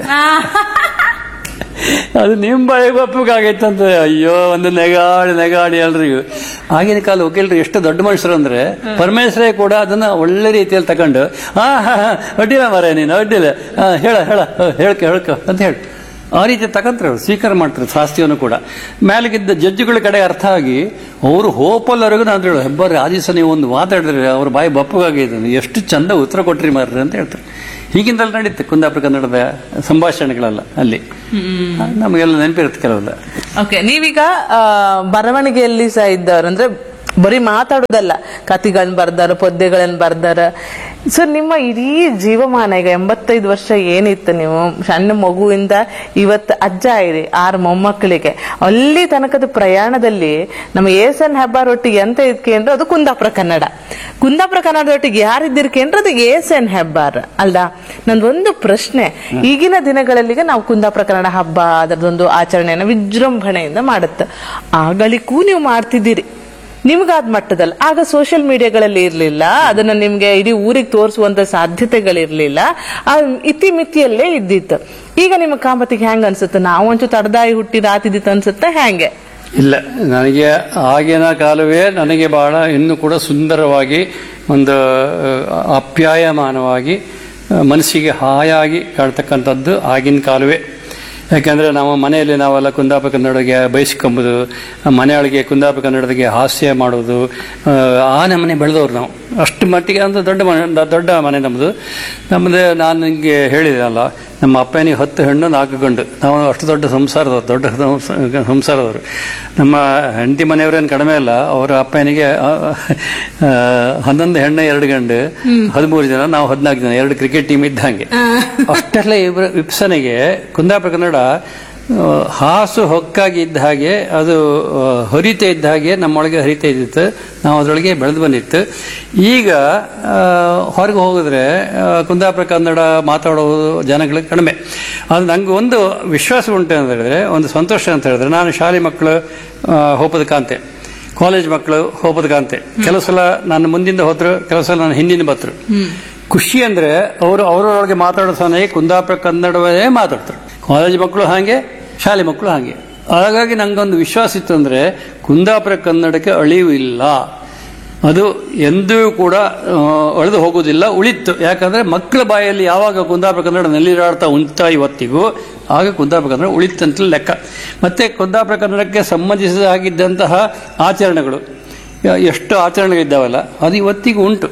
ಅದು ನಿಮ್ಮ ಬಾಯಿಗೆ ಬಪ್ಪಕ್ಕಾಗಿತ್ತಂತ ಅಯ್ಯೋ ಒಂದು ನೆಗಾಡಿ ನೆಗಾಡಿ ಎಲ್ರಿಗೂ ಆಗಿನ ಕಾಲ ವಕೀಲರು ಎಷ್ಟು ದೊಡ್ಡ ಮನುಷ್ಯರು ಅಂದ್ರೆ ಪರಮೇಶ್ವರೇ ಕೂಡ ಅದನ್ನ ಒಳ್ಳೆ ರೀತಿಯಲ್ಲಿ ತಕೊಂಡು ಹಾ ಹಾ ಹಾ ಅಡ್ಡಿಲ್ಲ ಮಾರ ನೀನು ಅಡ್ಡಿಲ್ಲ ಹಾ, ಹೇಳ ಹೇಳ ಹೇಳ್ಕ ಹೇಳ್ಕ ಅಂತ ಹೇಳಿ ಆ ರೀತಿ ತಗಂತಾರೆ ಅವ್ರು, ಸ್ವೀಕಾರ ಮಾಡ್ತಾರೆ ಶಾಸ್ತ್ರಿಯನ್ನು ಕೂಡ ಮೇಲಗಿದ್ದ ಜಡ್ಜುಗಳ ಕಡೆ ಅರ್ಥ ಆಗಿ ಅವರು ಹೋಪಲ್ಲವರೆಗೂ ನಾನು ಹೇಳು ಹೆಬ್ಬಾರಿ ಆ ದಿವಸ ನೀವು ಒಂದು ಮಾತಾಡಿದ್ರೆ ಅವ್ರ ಬಾಯಿ ಬಪ್ಪಗಾಗಿದೆ ಎಷ್ಟು ಚಂದ ಉತ್ತರ ಕೊಟ್ರಿ ಮಾರ್ರಿ ಅಂತ ಹೇಳ್ತಾರೆ ಹೀಗಿಂದಲ್ಲ ನಡೀತೆ ಕುಂದಾಪುರ ಕನ್ನಡದ ಸಂಭಾಷಣೆಗಳೆಲ್ಲ ಅಲ್ಲಿ ನಮಗೆಲ್ಲ ನೆನಪಿರುತ್ತೆ ಕೆಲವೆಲ್ಲ ಓಕೆ ನೀವೀಗ ಆ, ಬರವಣಿಗೆಯಲ್ಲಿ ಸಹ ಇದ್ದವ್ರು ಅಂದ್ರೆ ಬರೀ ಮಾತಾಡೋದಲ್ಲ ಕತಿಗಳನ್ನ ಬರ್ದಾರ ಪದ್ಯಗಳನ್ನ ಬರ್ದಾರ ಸೊ ನಿಮ್ಮ ಇಡೀ ಜೀವಮಾನ ಈಗ ಎಂಬತ್ತೈದು ವರ್ಷ ಏನಿತ್ತು ನೀವು ಸಣ್ಣ ಮಗುವಿಂದ ಇವತ್ತು ಅಜ್ಜ ಇರಿ ಆರು ಮೊಮ್ಮಕ್ಕಳಿಗೆ ಅಲ್ಲಿ ತನಕದ ಪ್ರಯಾಣದಲ್ಲಿ ನಮ್ಮ ಏಸನ್ ಹೆಬ್ಬಾರೊಟ್ಟಿಗೆ ಎಂತ ಇದ್ಕೇಂದ್ರೆ ಅದು ಕುಂದಾಪುರ ಕನ್ನಡ ಕುಂದಾಪುರ ಕನ್ನಡದೊಟ್ಟಿಗೆ ಯಾರಿದ್ದಿರ್ಕೇಂದ್ರೆ ಅದು ಏಸನ್ ಹೆಬ್ಬಾರ್ ಅಲ್ದ ನಂದೊಂದು ಪ್ರಶ್ನೆ ಈಗಿನ ದಿನಗಳಲ್ಲಿಗೆ ನಾವು ಕುಂದಾಪುರ ಕನ್ನಡ ಹಬ್ಬ ಅದರದೊಂದು ಆಚರಣೆಯನ್ನು ವಿಜೃಂಭಣೆಯಿಂದ ಮಾಡುತ್ತೆ ಆಗಳಿಗೂ ನೀವು ಮಾಡ್ತಿದ್ದೀರಿ ನಿಮ್ಗಾದ ಮಟ್ಟದಲ್ಲಿ ಆಗ ಸೋಷಿಯಲ್ ಮೀಡಿಯಾಗಳಲ್ಲಿ ಇರ್ಲಿಲ್ಲ ಅದನ್ನ ನಿಮ್ಗೆ ಇಡೀ ಊರಿಗೆ ತೋರಿಸುವಂತ ಸಾಧ್ಯತೆಗಳಿರ್ಲಿಲ್ಲ ಆ ಇತಿಮಿತಿಯಲ್ಲೇ ಇದ್ದಿತ್ತು ಈಗ ನಿಮ್ಮ ಕಾಮತಿಗೆ ಹೆಂಗ್ ಅನ್ಸುತ್ತೆ ನಾವಂಚೂ ತಡದಾಯಿ ಹುಟ್ಟಿ ರಾತಿದ್ದಿತ್ತು ಅನ್ಸುತ್ತೆ ಹೆಂಗೆ ಇಲ್ಲ ನನಗೆ ಆಗಿನ ಕಾಲವೇ ನನಗೆ ಬಹಳ ಇನ್ನೂ ಕೂಡ ಸುಂದರವಾಗಿ ಒಂದು ಆ, ಅಪ್ಯಾಯಮಾನವಾಗಿ ಆ, ಮನಸ್ಸಿಗೆ ಹಾಯಾಗಿ ಕಾಡ್ತಕ್ಕಂಥದ್ದು ಆಗಿನ ಕಾಲವೇ ಯಾಕೆಂದರೆ ನಮ್ಮ ಮನೆಯಲ್ಲಿ ನಾವೆಲ್ಲ ಕುಂದಾಪುರ ಕನ್ನಡಗೆ ಬಯಸ್ಕೊಂಬುದು ಮನೆಯೊಳಗೆ ಕುಂದಾಪುರ ಕನ್ನಡದಿಗೆ ಹಾಸ್ಯ ಮಾಡೋದು ಆ, ಆ ನಮ್ಮನೆ ಬೆಳೆದವ್ರು ನಾವು ಅಷ್ಟು ಮಟ್ಟಿಗೆ ಅಂದ್ರೆ ದೊಡ್ಡ ಮನೆ ದೊಡ್ಡ ಮನೆ ನಮ್ಮದು ನಮ್ಮದು ನಾನು ನಿಮಗೆ ಹೇಳಿದೆನಲ್ಲ ನಮ್ಮ ಅಪ್ಪನಿಗೆ ಹತ್ತು ಹೆಣ್ಣು ನಾಲ್ಕು ಗಂಡು ನಾವು ಅಷ್ಟು ದೊಡ್ಡ ಸಂಸಾರದವ್ರು ದೊಡ್ಡ ಸಂಸ- ಸಂಸಾರದವರು ನಮ್ಮ ಹೆಂಡತಿ ಮನೆಯವರೇನು ಕಡಿಮೆ ಅಲ್ಲ ಅವರ ಅಪ್ಪನಿಗೆ ಆ, ಆ, ಹನ್ನೊಂದು ಹೆಣ್ಣು ಎರಡು ಗಂಡು ಹದಿಮೂರು ಜನ ನಾವು ಹದಿನಾಲ್ಕು ಜನ ಎರಡು ಕ್ರಿಕೆಟ್ ಟೀಮ್ ಇದ್ದಂಗೆ ಅಷ್ಟೆಲ್ಲ ಇಬ್ಬರ ವಿಪ್ಸನೆಗೆ ಕುಂದಾಪುರ ಕನ್ನಡ ಆ, ಹಾಸು ಹೊಕ್ಕಾಗಿ ಇದ್ದ ಹಾಗೆ ಅದು ಆ, ಹರಿತಾ ಇದ್ದ ಹಾಗೆ ನಮ್ಮೊಳಗೆ ಹರಿತಾ ಇದ್ದಿತ್ತು ನಾವು ಅದರೊಳಗೆ ಬೆಳೆದು ಬಂದಿತ್ತು ಈಗ ಹೊರಗೆ ಹೋಗಿದ್ರೆ ಆ, ಕುಂದಾಪುರ ಕನ್ನಡ ಮಾತಾಡೋದು ಜನಗಳು ಕಡಿಮೆ ಅದು ನಂಗೆ ಒಂದು ವಿಶ್ವಾಸ ಉಂಟು ಅಂತ ಹೇಳಿದ್ರೆ ಒಂದು ಸಂತೋಷ ಅಂತ ಹೇಳಿದ್ರೆ ನಾನು ಶಾಲೆ ಮಕ್ಕಳು ಆ, ಹೋಪದ ಕಾಂತೆ ಕಾಲೇಜ್ ಮಕ್ಕಳು ಹೋಪದ ಕಾಂತೆ ಕೆಲವು ಸಲ ನಾನು ಮುಂದಿಂದ ಹೋದ್ರು ಕೆಲವು ಸಲ ನಾನು ಹಿಂದಿನ ಬತ್ರು ಖುಷಿ ಅಂದ್ರೆ ಅವರು ಅವರೊಳಗೆ ಮಾತಾಡೋ ಸಮಯ ಕುಂದಾಪುರ ಕನ್ನಡವೇ ಮಾತಾಡ್ತಾರೆ ಕಾಲೇಜ್ ಮಕ್ಕಳು ಹಾಗೆ ಶಾಲೆ ಮಕ್ಕಳು ಹಾಗೆ ಹಾಗಾಗಿ ನಂಗೊಂದು ವಿಶ್ವಾಸ ಇತ್ತು ಅಂದ್ರೆ ಕುಂದಾಪುರ ಕನ್ನಡಕ್ಕೆ ಅಳಿವು ಇಲ್ಲ ಅದು ಎಂದೂ ಕೂಡ ಆ, ಅಳೆದು ಹೋಗುವುದಿಲ್ಲ ಉಳಿತು ಯಾಕಂದ್ರೆ ಮಕ್ಕಳ ಬಾಯಲ್ಲಿ ಯಾವಾಗ ಕುಂದಾಪುರ ಕನ್ನಡ ನೆಲ್ಲಿರಾಡ್ತಾ ಉಂಟ ಇವತ್ತಿಗೂ ಆಗ ಕುಂದಾಪುರ ಕನ್ನಡ ಉಳಿತಂತ ಲೆಕ್ಕ ಮತ್ತೆ ಕುಂದಾಪುರ ಕನ್ನಡಕ್ಕೆ ಸಂಬಂಧಿಸಿದ ಹಾಗಿದ್ದಂತಹ ಆಚರಣೆಗಳು ಯ- ಎಷ್ಟು ಆಚರಣೆಗಳಿದ್ದಾವಲ್ಲ ಅದು ಇವತ್ತಿಗೂ ಉಂಟು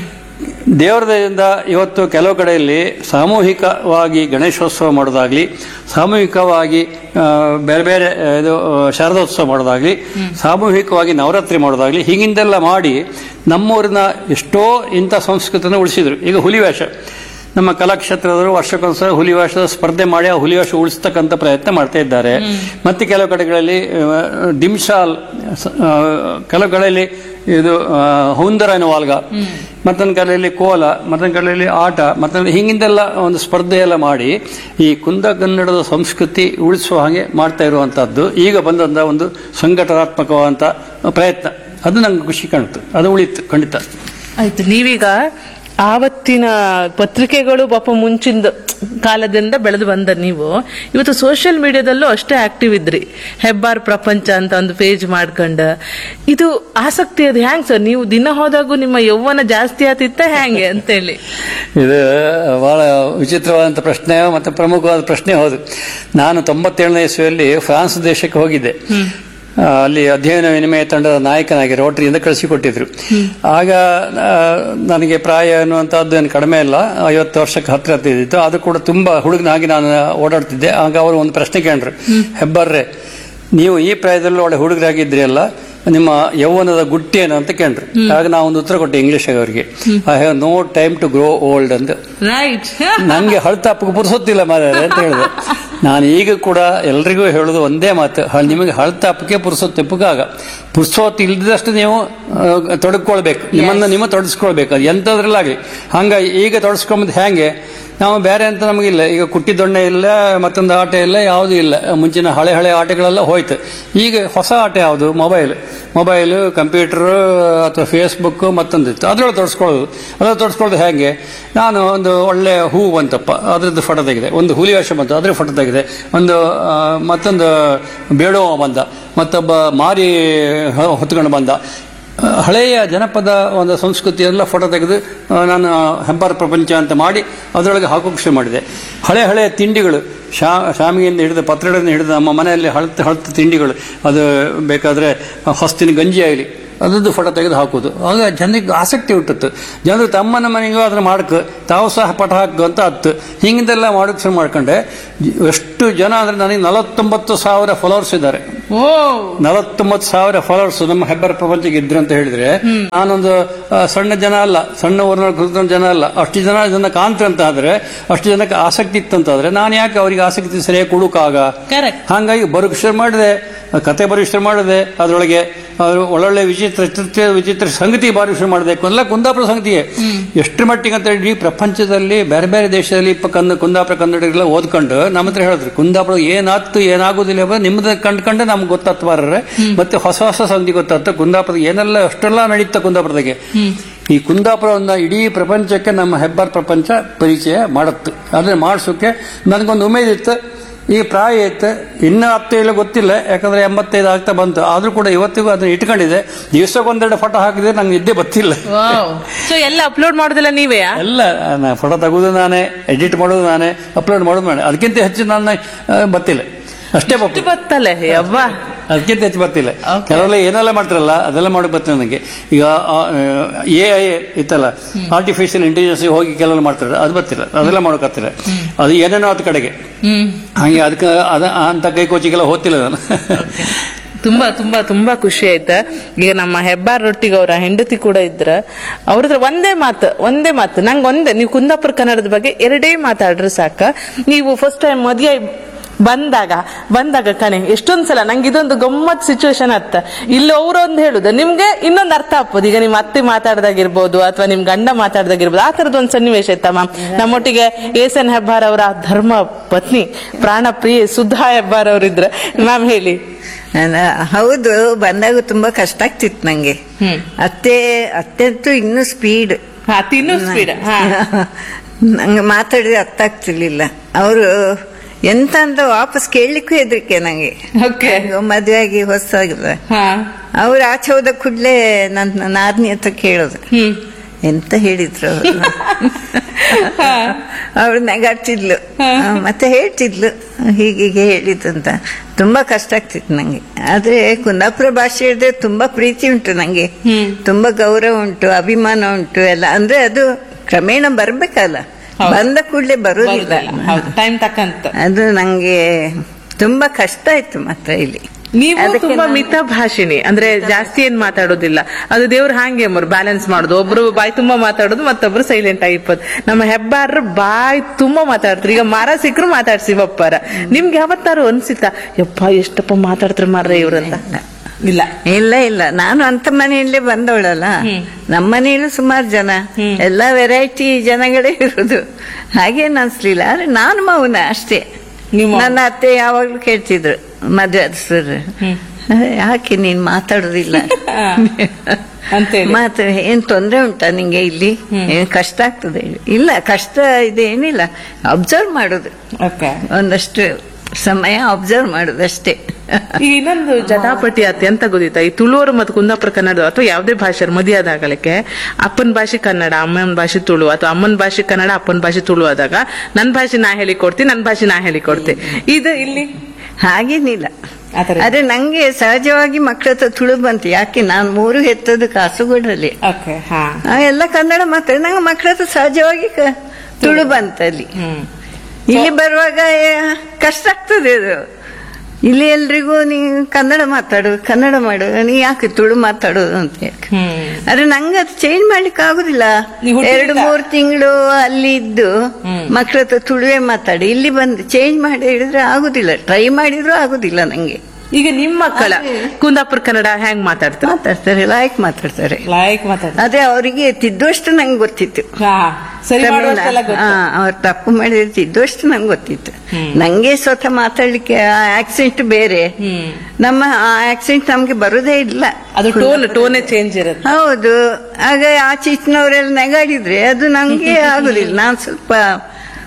ದೇವರ ದಯೆಯಿಂದ ಇವತ್ತು ಕೆಲವು ಕಡೆಯಲ್ಲಿ ಸಾಮೂಹಿಕವಾಗಿ ಗಣೇಶೋತ್ಸವ ಮಾಡೋದಾಗ್ಲಿ ಸಾಮೂಹಿಕವಾಗಿ ಆ, ಬೇರೆ ಬೇರೆ ಆ, ಇದು ಆ, ಶಾರದೋತ್ಸವ ಮಾಡೋದಾಗ್ಲಿ ಸಾಮೂಹಿಕವಾಗಿ ನವರಾತ್ರಿ ಮಾಡೋದಾಗ್ಲಿ ಹೀಗಿಂದೆಲ್ಲ ಮಾಡಿ ನಮ್ಮೂರಿನ ಎಷ್ಟೋ ಇಂಥ ಸಂಸ್ಕೃತಿನ ಉಳಿಸಿದ್ರು ಈಗ ಹುಲಿವೇಷ ನಮ್ಮ ಕಲಾಕ್ಷೇತ್ರದವರು ವರ್ಷಕ್ಕೊಂದ್ಸಲ ಹುಲಿವೇಷದ ಸ್ಪರ್ಧೆ ಮಾಡಿ ಆ ಹುಲಿವೇಷ ಉಳಿಸ್ತಕ್ಕಂಥ ಪ್ರಯತ್ನ ಮಾಡ್ತಾ ಇದ್ದಾರೆ ಮತ್ತೆ ಕೆಲವು ಕಡೆಗಳಲ್ಲಿ ಆ, ಡಿಮ್ಶಾಲ್ ಸ- ಆ, ಕೆಲವು ಕಡೆಯಲ್ಲಿ ಇದು ಆ, ಹೌಂದರ ಅನ್ನೋ ವಾಲ್ಗ ಮತ್ತೊಂದು ಕಡೆಯಲ್ಲಿ ಕೋಲ ಮತ್ತೊಂದು ಕಡೆಯಲ್ಲಿ ಆಟ ಮತ್ತೊಂದು ಹಿಂಗಿಂದೆಲ್ಲ ಒಂದು ಸ್ಪರ್ಧೆ ಎಲ್ಲ ಮಾಡಿ ಈ ಕುಂದ ಕನ್ನಡದ ಸಂಸ್ಕೃತಿ ಉಳಿಸುವ ಹಾಗೆ ಮಾಡ್ತಾ ಇರುವಂತಹದ್ದು ಈಗ ಬಂದಂತ ಒಂದು ಸಂಘಟನಾತ್ಮಕವಾದಂತ ಪ್ರಯತ್ನ ಅದು ನಂಗೆ ಖುಷಿ ಕಾಣ್ತು ಅದು ಉಳಿತು ಖಂಡಿತ ಆಯ್ತು ನೀವೀಗ ಆವತ್ತಿನ ಪತ್ರಿಕೆಗಳು ಪಾಪ ಮುಂಚಿನ ಕಾಲದಿಂದ ಬೆಳೆದು ಬಂದ ನೀವು ಇವತ್ತು ಸೋಷಿಯಲ್ ಮೀಡಿಯಾದಲ್ಲೂ ಅಷ್ಟೇ ಆಕ್ಟಿವ್ ಇದ್ರಿ ಹೆಬ್ಬಾರ್ ಪ್ರಪಂಚ ಅಂತ ಒಂದು ಪೇಜ್ ಮಾಡ್ಕೊಂಡು ಇದು ಆಸಕ್ತಿ ಅದು ಹ್ಯಾಂಗ್ ಸರ್ ನೀವು ದಿನ ಹೋದಾಗೂ ನಿಮ್ಮ ಯೌವನ ಜಾಸ್ತಿ ಆತಿತ್ತ ಹ್ಯಾಂಗೆ ಅಂತೇಳಿ ಇದು ಬಹಳ ವಿಚಿತ್ರವಾದಂಥ ಪ್ರಶ್ನೆ ಮತ್ತು ಪ್ರಮುಖವಾದ ಪ್ರಶ್ನೆ ಹೌದು ನಾನು ತೊಂಬತ್ತೇಳನೇ ಇಸ್ವಿಯಲ್ಲಿ ಫ್ರಾನ್ಸ್ ದೇಶಕ್ಕೆ ಹೋಗಿದ್ದೆ ಆ, ಅಲ್ಲಿ ಅಧ್ಯಯನ ವಿನಿಮಯ ತಂಡದ ನಾಯಕನಾಗಿ ರೋಟರಿಯಿಂದ ಕಳಿಸಿಕೊಟ್ಟಿದ್ರು ಆಗ ಆ, ನನಗೆ ಪ್ರಾಯ ಅನ್ನುವಂಥದ್ದು ಏನು ಕಡಿಮೆ ಇಲ್ಲ ಐವತ್ತು ವರ್ಷಕ್ಕೆ ಹತ್ತಿರ ಹತ್ತಿದ್ದಿತ್ತು ಅದು ಕೂಡ ತುಂಬಾ ಹುಡುಗನಾಗಿ ನಾನು ಓಡಾಡ್ತಿದ್ದೆ ಆಗ ಅವರು ಒಂದು ಪ್ರಶ್ನೆ ಕೇಳಿದ್ರು ಹೆಬ್ಬರ್ರೆ ನೀವು ಈ ಪ್ರಾಯದಲ್ಲಿ ಒಳ್ಳೆ ಹುಡುಗರಾಗಿದ್ರಿ ಅಲ್ಲ ನಿಮ್ಮ ಯೌವನದ ಗುಟ್ಟಿ ಏನು ಅಂತ ಕೇಳಿದ್ರು ಆಗ ನಾವು ಒಂದು ಉತ್ತರ ಕೊಟ್ಟೆ ಇಂಗ್ಲಿಷ್ ಅವರಿಗೆ I have no time to grow old ಅಂತ ರೈಟ್ ನನಗೆ ಹಳ್ತಾಪಕ್ಕೆ ಪುರ್ಸೊತ್ತಿಲ್ಲ ಮಾರ್ರೆ ಅಂತ ಹೇಳಿದೆ ನಾನು ಈಗ ಕೂಡ ಎಲ್ರಿಗೂ ಹೇಳೋದು ಒಂದೇ ಮಾತು ಹ- ನಿಮಗೆ ಹಳ್ತಾಪಕ್ಕೆ ಪುರ್ಸೊತ್ತಿಪ್ಪಗಾಗ ಪುರ್ಸೊತ್ತು ಇಲ್ದಷ್ಟು ನೀವು ಆ, ತೊಡಗಿಕೊಳ್ಬೇಕು ನಿಮ್ಮನ್ನು ನಿಮ್ಮ ತೊಡಗಿಸ್ಕೊಳ್ಬೇಕು ಅದು ಎಂಥದ್ರಲ್ಲಾಗಲಿ ಹಂಗಾಗಿ ಈಗ ತೊಡಗಿಸ್ಕೊಂಬುದು ಹೇಗೆ ನಾವು ಬೇರೆ ಅಂತ ನಮಗಿಲ್ಲ ಈಗ ಕುಟ್ಟಿ ದೊಣ್ಣೆ ಇಲ್ಲ ಮತ್ತೊಂದು ಆಟ ಇಲ್ಲ ಯಾವುದೂ ಇಲ್ಲ ಮುಂಚಿನ ಹಳೆ ಹಳೆ ಆಟಗಳೆಲ್ಲ ಹೋಯ್ತು ಈಗ ಹೊಸ ಆಟ ಯಾವುದು ಮೊಬೈಲ್ ಮೊಬೈಲು ಕಂಪ್ಯೂಟರ್ ಅಥವಾ ಫೇಸ್ಬುಕ್ ಮತ್ತೊಂದಿತ್ತು ಅದ್ರೊಳಗೆ ತೊಡಸ್ಕೊಳ್ಳೋದು ಅದ್ರಲ್ಲಿ ತೊಡಸ್ಕೊಳ್ಳೋದು ಹೇಗೆ ನಾನು ಒಂದು ಒಳ್ಳೆ ಹೂ ಬಂತಪ್ಪ ಅದ್ರದ್ದು ಫೋಟೋ ತೆಗೆದೆ ಒಂದು ಹುಲಿ ವೇಷ ಬಂತು ಅದ್ರ ಫೋಟೋ ತೆಗೆದೆ ಒಂದು ಆ, ಮತ್ತೊಂದು ಬೇಡೋ ಬಂದ ಮತ್ತೊಬ್ಬ ಮಾರಿ ಹ- ಹೊತ್ಕೊಂಡು ಬಂದ ಆ, ಹಳೆಯ ಜನಪದ ಒಂದು ಸಂಸ್ಕೃತಿ ಎಲ್ಲ ಫೋಟೋ ತೆಗೆದು ಆ, ನಾನು ಹೆಬ್ಬಾರ್ ಪ್ರಪಂಚ ಅಂತ ಮಾಡಿ ಅದರೊಳಗೆ ಹಾಕೋಕೆ ಶುರು ಮಾಡಿದೆ ಹಳೆ ಹಳೆಯ ತಿಂಡಿಗಳು ಶಾ ಶಾಮಿಯಿಂದ ಹಿಡಿದು ಪತ್ರೊಡೆಯಿಂದ ಹಿಡಿದು ನಮ್ಮ ಮನೆಯಲ್ಲಿ ಹಳತು ಹಳತು ತಿಂಡಿಗಳು ಅದು ಬೇಕಾದರೆ ಹೊಸ್ತಿನ ಗಂಜಿ ಆಗಲಿ ಅದರದ್ದು ಫೋಟೋ ತೆಗೆದು ಹಾಕೋದು ಆಗ ಜನರಿಗೆ ಆಸಕ್ತಿ ಹುಟ್ಟಿತ್ತು ಜನರು ತಮ್ಮನ ಮನೆಗೂ ಅದನ್ನು ಮಾಡಕ್ಕೆ ತಾವು ಸಹ ಪಟ ಹಾಕು ಅಂತ ಹತ್ತು ಹಿಂಗಿಂದೆಲ್ಲ ಮಾಡೋಕೆ ಶುರು ಮಾಡ್ಕೊಂಡೆ ಎಷ್ಟು ಜನ ಅಂದರೆ ನನಗೆ ನಲವತ್ತೊಂಬತ್ತು ಸಾವಿರ ಫಾಲೋವರ್ಸ್ ಇದ್ದಾರೆ ಓ ನಲವತ್ತೊಂಬತ್ತು ಸಾವಿರ ಫಾಲೋವರ್ಸ್ ನಮ್ಮ ಹೆಬ್ಬರ ಪ್ರಪಂಚಕ್ಕೆ ಇದ್ರು ಅಂತ ಹೇಳಿದ್ರೆ ನಾನೊಂದು ಆ, ಸಣ್ಣ ಜನ ಅಲ್ಲ ಸಣ್ಣ ಊರಿನ ಕುಳಿತ ಜನ ಅಲ್ಲ ಅಷ್ಟು ಜನ ಇದನ್ನ ಕಾಂತ ಅಂತ ಆದ್ರೆ ಅಷ್ಟು ಜನಕ್ಕೆ ಆಸಕ್ತಿ ಇತ್ತಂತಾದ್ರೆ ನಾನು ಯಾಕೆ ಅವರಿಗೆ ಆಸಕ್ತಿ ಸರಿಯಾಗಿ ಕೊಡುಕಾಗ ಕರೆಕ್ಟ್ ಹಾಗಾಗಿ ಬರೋಕೆ ಶುರು ಮಾಡಿದೆ ಕತೆ ಬರೋಕೆ ಶುರು ಮಾಡಿದೆ ಅದರೊಳಗೆ ಅದು ಒಳ್ಳೊಳ್ಳೆ ವಿಚಿತ್ರ ಚಿತ್ರ ವಿಚಿತ್ರ ಸಂಗತಿ ಬಾರಿ ಶುರು ಮಾಡಿದೆ ಎಲ್ಲ ಕುಂದಾಪುರ ಸಂಗತಿಯೇ ಎಷ್ಟರ ಮಟ್ಟಿಗೆ ಅಂತ ಇಡೀ ಪ್ರಪಂಚದಲ್ಲಿ ಬೇರೆ ಬೇರೆ ದೇಶದಲ್ಲಿ ಇಪ್ಪ ಕಂದ ಕುಂದಾಪುರ ಕನ್ನಡಿಗರೆಲ್ಲ ಓದ್ಕೊಂಡು ನಮ್ಮ ಹತ್ರ ಹೇಳಿದ್ರು ಕುಂದಾಪುರ ಏನಾಗ್ತು ಏನಾಗುದಿಲ್ಲ ಎಂಬುದು ನಿಮ್ದು ಕಂಡ್ಕೊಂಡು ನಮ್ಗೆ ಗೊತ್ತಾತ್ವಾರ್ರೆ ಮತ್ತೆ ಹೊಸ ಹೊಸ ಸಂಗತಿ ಗೊತ್ತಾಗ್ತ ಕುಂದಾಪುರ ಏನೆಲ್ಲ ಅಷ್ಟೆಲ್ಲ ನಡೀತ ಕುಂದಾಪುರದಾಗೆ ಈ ಕುಂದಾಪುರವನ್ನ ಇಡೀ ಪ್ರಪಂಚಕ್ಕೆ ನಮ್ಮ ಹೆಬ್ಬಾರ್ ಪ್ರಪಂಚ ಪರಿಚಯ ಮಾಡತ್ತು ಅದನ್ನ ಮಾಡಿಸೋಕೆ ನನಗೊಂದು ಉಮೇದಿತ್ತು ಈ ಪ್ರಾಯ ಇತ್ತು ಇನ್ನೂ ಹತ್ತು ಇಲ್ಲ ಗೊತ್ತಿಲ್ಲ ಯಾಕಂದ್ರೆ ಎಂಬತ್ತೈದು ಆಗ್ತಾ ಬಂತು ಆದ್ರೂ ಕೂಡ ಇವತ್ತಿಗೂ ಅದನ್ನ ಇಟ್ಕೊಂಡಿದೆ ದಿವಸಕ್ಕೊಂದೆರಡು ಫೋಟೋ ಹಾಕಿದ್ರೆ ನಂಗೆ ನಿದ್ದೆ ಗೊತ್ತಿಲ್ಲ ಸೊ ಎಲ್ಲ ಅಪ್ಲೋಡ್ ಮಾಡೋದಿಲ್ಲ ನೀವೇ ಎಲ್ಲ ಫೋಟೋ ತೆಗೋದು ನಾನೇ ಎಡಿಟ್ ಮಾಡೋದು ನಾನೇ ಅಪ್ಲೋಡ್ ಮಾಡೋದು ನಾನೇ ಅದಕ್ಕಿಂತ ಹೆಚ್ಚು ನನ್ನ ಆ, ಗೊತ್ತಿಲ್ಲ ಅಷ್ಟೇ ಬಪ್ಪು ಬತ್ತಲೆ ಯವ್ವ ಅದಕ್ಕಿಂತ ಹೆಚ್ಚು ಬರ್ತಿಲ್ಲ Okay. ಕೆಲವೆಲ್ಲ ಏನೆಲ್ಲ ಮಾಡ್ತಾರಲ್ಲ ಅದೆಲ್ಲ ಮಾಡಕ್ ಬರ್ತದೆ ನನಗೆ ಈಗ ಎ ಐ ಇತ್ತಲ್ಲ ಆರ್ಟಿಫಿಷಿಯಲ್ ಇಂಟೆಲಿಜೆನ್ಸ್ ಹೋಗಿ ಕೆಲವೆಲ್ಲ ಮಾಡ್ತಾರೆ ಅದು ಬರ್ತಿಲ್ಲ ಅದೆಲ್ಲ ಮಾಡೋಕತ್ತಿಲ್ಲ ಅದು ಏನೇನೋ ಅದ ಕಡೆಗೆ ಹ್ಮ್ ಹಾಗೆ ಅದಕ್ಕೆ ಅದ ಅಂತ ಕೈ ಕೋಚಿಗೆಲ್ಲ ಹೋಗ್ತಿಲ್ಲ ನಾನು ತುಂಬಾ ತುಂಬಾ ತುಂಬಾ ಖುಷಿ ಆಯ್ತಾ ಈಗ ನಮ್ಮ ಹೆಬ್ಬಾರ್ ರೊಟ್ಟಿಗೆ ಅವರ ಹೆಂಡತಿ ಕೂಡ ಇದ್ರ ಅವ್ರ ಹತ್ರ ಒಂದೇ ಮಾತು ಒಂದೇ ಮಾತು ನಂಗೆ ಒಂದೇ ನೀವು ಕುಂದಾಪುರ ಕನ್ನಡದ ಬಗ್ಗೆ ಎರಡೇ ಮಾತಾಡ್ರೆ ಸಾಕ ನೀವು ಫಸ್ಟ್ ಟೈಮ್ ಮದುವೆ ಬಂದಾಗ ಬಂದಾಗ ಕಣೆ ಎಷ್ಟೊಂದ್ ಸಲ ನಂಗೆ ಇದೊಂದು ಗಮ್ಮತ್ ಸಿಚುವೇಶನ್ ಅತ್ತ ಇಲ್ಲಿ ಅವ್ರೊಂದು ಹೇಳುದು ನಿಮ್ಗೆ ಇನ್ನೊಂದು ಅರ್ಥ ಆಗ್ಬೋದು ಈಗ ನಿಮ್ಮ ಅತ್ತೆ ಮಾತಾಡ್ದಾಗಿರ್ಬೋದು ಅಥವಾ ನಿಮ್ ಗಂಡ ಮಾತಾಡ್ದಾಗಿರ್ಬೋದು ಆ ತರದ ಒಂದು ಸನ್ನಿವೇಶ ಇತ್ತ ಮ್ಯಾಮ್ ನಮ್ಮೊಟ್ಟಿಗೆ ಏಸನ್ ಹೆಬ್ಬಾರ್ ಅವರ ಧರ್ಮ ಪತ್ನಿ ಪ್ರಾಣ ಪ್ರಿಯೆ ಸುಧಾ ಹೆಬ್ಬಾರ್ ಅವರಿದ್ರ ಮ್ಯಾಮ್ ಹೇಳಿ ನಾನ- ಹೌದು ಬಂದಾಗ ತುಂಬಾ ಕಷ್ಟ ಆಗ್ತಿತ್ತು ನಂಗೆ ಹ್ಮ್. ಅತ್ತೆ ಅತ್ತೆ ಅಂತೂ ಇನ್ನೂ ಸ್ಪೀಡ್ ಹಾ ತಿನ್ನು ಸ್ಪೀಡ್ ಹಾ ನಂಗೆ ಮಾತಾಡಿದ್ರೆ ಅರ್ಥ ಆಗ್ತಿರ್ಲಿಲ್ಲ ಅವರು ಎಂತ ಅಂತ ವಾಪಸ್ ಕೇಳಲಿಕ್ಕೂ ಹೆದರಿಕೆ ನಂಗೆ ಓಕೆ ಮದುವೆ ಆಗಿ ಹೊಸಾಗಿಲ್ಲ ಹಾ ಅವ್ರು ಆಚೆ ಹೋದ ಕೂಡಲೇ ನನ್ನ ನಾದ್ನಿ ಹತ್ರ ಕೇಳೋದು ಹ್ಮ್ ಎಂತ ಹೇಳಿದ್ರು ಅವ್ರು? ಅವಳು ನಗಾಡ್ತಿದ್ಲು ಆ, ಮತ್ತೆ ಹೇಳ್ತಿದ್ಲು ಹೀಗೀಗೆ ಹೇಳಿದಂತ ತುಂಬಾ ಕಷ್ಟ ಆಗ್ತಿತ್ತು ನಂಗೆ ಆದ್ರೆ ಕುಂದಾಪುರ ಭಾಷೆ ಹೇಳಿದ್ರೆ ತುಂಬಾ ಪ್ರೀತಿ ಉಂಟು ನಂಗೆ ತುಂಬಾ ಗೌರವ ಉಂಟು ಅಭಿಮಾನ ಉಂಟು ಎಲ್ಲ ಅಂದ್ರೆ ಅದು ಕ್ರಮೇಣ ಬರ್ಬೇಕಲ್ಲ ಹೌದು. ಬಂದ ಕೂಡಲೇ ಬರುದಿಲ್ಲ ಹೌದು ಟೈಮ್ ತಕ್ಕಂತ ಅದು ನಂಗೆ ತುಂಬಾ ಕಷ್ಟ ಆಯ್ತು ಮಾತ್ರ ಇಲ್ಲಿ ನೀವು ಅದಕ್ಕೆ ತುಂಬಾ ನಾನು- ಮಿತ ಭಾಷಿಣಿ ಅಂದ್ರೆ ಜಾಸ್ತಿ ಏನ್ ಮಾತಾಡೋದಿಲ್ಲ ಅದು ದೇವ್ರ ಹಾಂಗೆ ಮರು ಬ್ಯಾಲೆನ್ಸ್ ಮಾಡುದು ಒಬ್ರು ಬಾಯಿ ತುಂಬಾ ಮಾತಾಡೋದು ಮತ್ತೊಬ್ರು ಸೈಲೆಂಟ್ ಆಗಿಪ್ಪದು ನಮ್ಮ ಹೆಬ್ಬಾರ್ರು ಬಾಯಿ ತುಂಬಾ ಮಾತಾಡ್ತಾರೆ ಈಗ ಮರ ಸಿಕ್ಕರು ಮಾತಾಡ್ಸಿ ಬಪ್ಪಾರ ನಿಮ್ಗೆ ಯಾವತ್ತಾರು ಅನ್ಸಿತ್ತ ಯಪ್ಪ ಎಷ್ಟಪ್ಪ ಮಾತಾಡ್ತಾರೆ ಮಾರ್ರೆ ಇವ್ರಂತ ಇಲ್ಲ ಇಲ್ಲ ಇಲ್ಲ ನಾನು ಅಂತ ಮನೆಯಲ್ಲೇ ಬಂದವಳಲ್ಲ ನಮ್ಮ ಮನೆಯಲ್ಲೂ ಸುಮಾರು ಜನ ಎಲ್ಲ ವೆರೈಟಿ ಜನಗಳೇ ಇರುದು ಹಾಗೇನು ಅನ್ಸ್ಲಿಲ್ಲ ಆದ್ರೆ ನಾನು ಮೌನ ಅಷ್ಟೇ ನಿಮ್ಮ ನನ್ನ ಅತ್ತೆ ಯಾವಾಗ್ಲೂ ಕೇಳ್ತಿದ್ರು ಮದ್ವೆ ಆದ ಸರ್ ಯಾಕೆ ನೀನ್ ಮಾತಾಡೋದಿಲ್ಲ ಅಂತೇಳಿ. ಮಾತು ಏನ್ ತೊಂದ್ರೆ ಉಂಟಾ ನಿಂಗೆ ಇಲ್ಲಿ ಏನ್ ಕಷ್ಟ ಆಗ್ತದೆ ಇಲ್ಲ ಕಷ್ಟ ಇದೇನಿಲ್ಲ ಅಬ್ಸರ್ವ್ ಮಾಡೋದು ಓಕೆ ಒಂದಷ್ಟು ಸಮಯ ಅಬ್ಸರ್ವ್ ಮಾಡೋದು ಅಷ್ಟೇ ಈಗ ಇನ್ನೊಂದು ಜಟಾಪಟಿ ಅತಿ ಅಂತ ಗೊತ್ತಿತ್ತ ಈ ತುಳುವರು ಮತ್ತು ಕುಂದಾಪುರ ಕನ್ನಡ ಅಥವಾ ಯಾವುದೇ ಭಾಷೆ ಮದುವೆ ಆದಾಗಲಕ್ಕೆ ಅಪ್ಪನ ಭಾಷೆ ಕನ್ನಡ ಅಮ್ಮನ ಭಾಷೆ ತುಳು ಅಥವಾ ಅಮ್ಮನ ಭಾಷೆ ಕನ್ನಡ ಅಪ್ಪನ ಭಾಷೆ ತುಳು ಆದಾಗ ನನ್ನ ಭಾಷೆ ನಾ ಹೇಳಿಕೊಡ್ತೀನಿ ನನ್ನ ಭಾಷೆ ನಾ ಹೇಳಿಕೊಡ್ತೀನಿ ಇದು ಇಲ್ಲಿ ಹಾಗೇನಿಲ್ಲ ಆ ಥರ ಆದ್ರೆ ನಂಗೆ ಸಹಜವಾಗಿ ಮಕ್ಕಳ ಹತ್ರ ತುಳು ಬಂತು ಯಾಕೆ ನಾನು ಮೂರು ಹೆತ್ತದ್ದು ಕಾಸುಗೋಡಲ್ಲಿ ಓಕೆ ಹಾ ಆ ಎಲ್ಲ ಕನ್ನಡ ಮಾತಾಡಿ ನಂಗೆ ಮಕ್ಕಳ ಹತ್ರ ಸಹಜವಾಗಿ ಕ- ತುಳು ಬಂತಲ್ಲಿ ಹ್ಮ್ ಇಲ್ಲಿ ಬರುವಾಗ ಏ, ಕಷ್ಟ ಆಗ್ತದೆ ಅದು ಇಲ್ಲಿ ಎಲ್ರಿಗೂ ನೀ ಕನ್ನಡ ಮಾತಾಡು ಕನ್ನಡ ಮಾಡು ನೀ ಯಾಕೆ ತುಳು ಮಾತಾಡೋದು ಅಂತ ಹೇಳಿ ಹ್ಮ್ ಆದ್ರೆ ನಂಗೆ ಅದು ಚೇಂಜ್ ಮಾಡ್ಲಿಕ್ಕೆ ಆಗುದಿಲ್ಲ ನೀವು ಹುಟ್ಟಿದ- ಎರಡು ಮೂರು ತಿಂಗಳು ಅಲ್ಲಿ ಇದ್ದು ಮಕ್ಕಳ ಹತ್ರ ತುಳುವೇ ಮಾತಾಡಿ ಇಲ್ಲಿ ಬಂದು ಚೇಂಜ್ ಮಾಡಿ ಹೇಳಿದ್ರೆ ಆಗುದಿಲ್ಲ ಟ್ರೈ ಮಾಡಿದ್ರು ಆಗುದಿಲ್ಲ ನಂಗೆ ಈಗ ನಿಮ್ಮ ಮಕ್ಕಳ ಕುಂದಾಪುರ ಕನ್ನಡ ಹೆಂಗ್ ಮಾತಾಡ್ತಾರೆ ಮಾತಾಡ್ತಾರೆ ಲೈಕ್ ಮಾತಾಡ್ತಾರೆ ಲೈಕ್ ಮಾತಾಡ್ತಾರೆ ಅದೇ ಅವರಿಗೆ ತಿದ್ದುವಷ್ಟು ನಂಗೆ ಗೊತ್ತಿತ್ತು ಹಾ ಸರಿ ಮಾಡುವಷ್ಟೆಲ್ಲ ಗೊತ್ತು. ಅವ್ರು ತಪ್ಪು ಮಾಡಿದ್ರೆ ತಿದ್ದುವಷ್ಟು ನಂಗೆ ಗೊತ್ತಿತ್ತು ನಂಗೆ ಸ್ವತಃ ಮಾತಾಡ್ಲಿಕ್ಕೆ ಆ ಆಕ್ಸೆಂಟ್ ಬೇರೆ ಹ್ಮ್ ನಮ್ಮ ಆ ಆಕ್ಸೆಂಟ್ ನಮ್ಗೆ ಬರುದೇ ಇಲ್ಲ ಅದು ಟೋನ್ ಟೋನೇ ಚೇಂಜ್ ಇರುತ್ತೆ ಹೌದು ಆಗ ಆಚೆ ಈಚಿನವರೆಲ್ಲ ನೆಗಾಡಿದ್ರೆ ಅದು ನಂಗೆ ಆಗುದಿಲ್ಲ ನಾನ್ ಸ್ವಲ್ಪ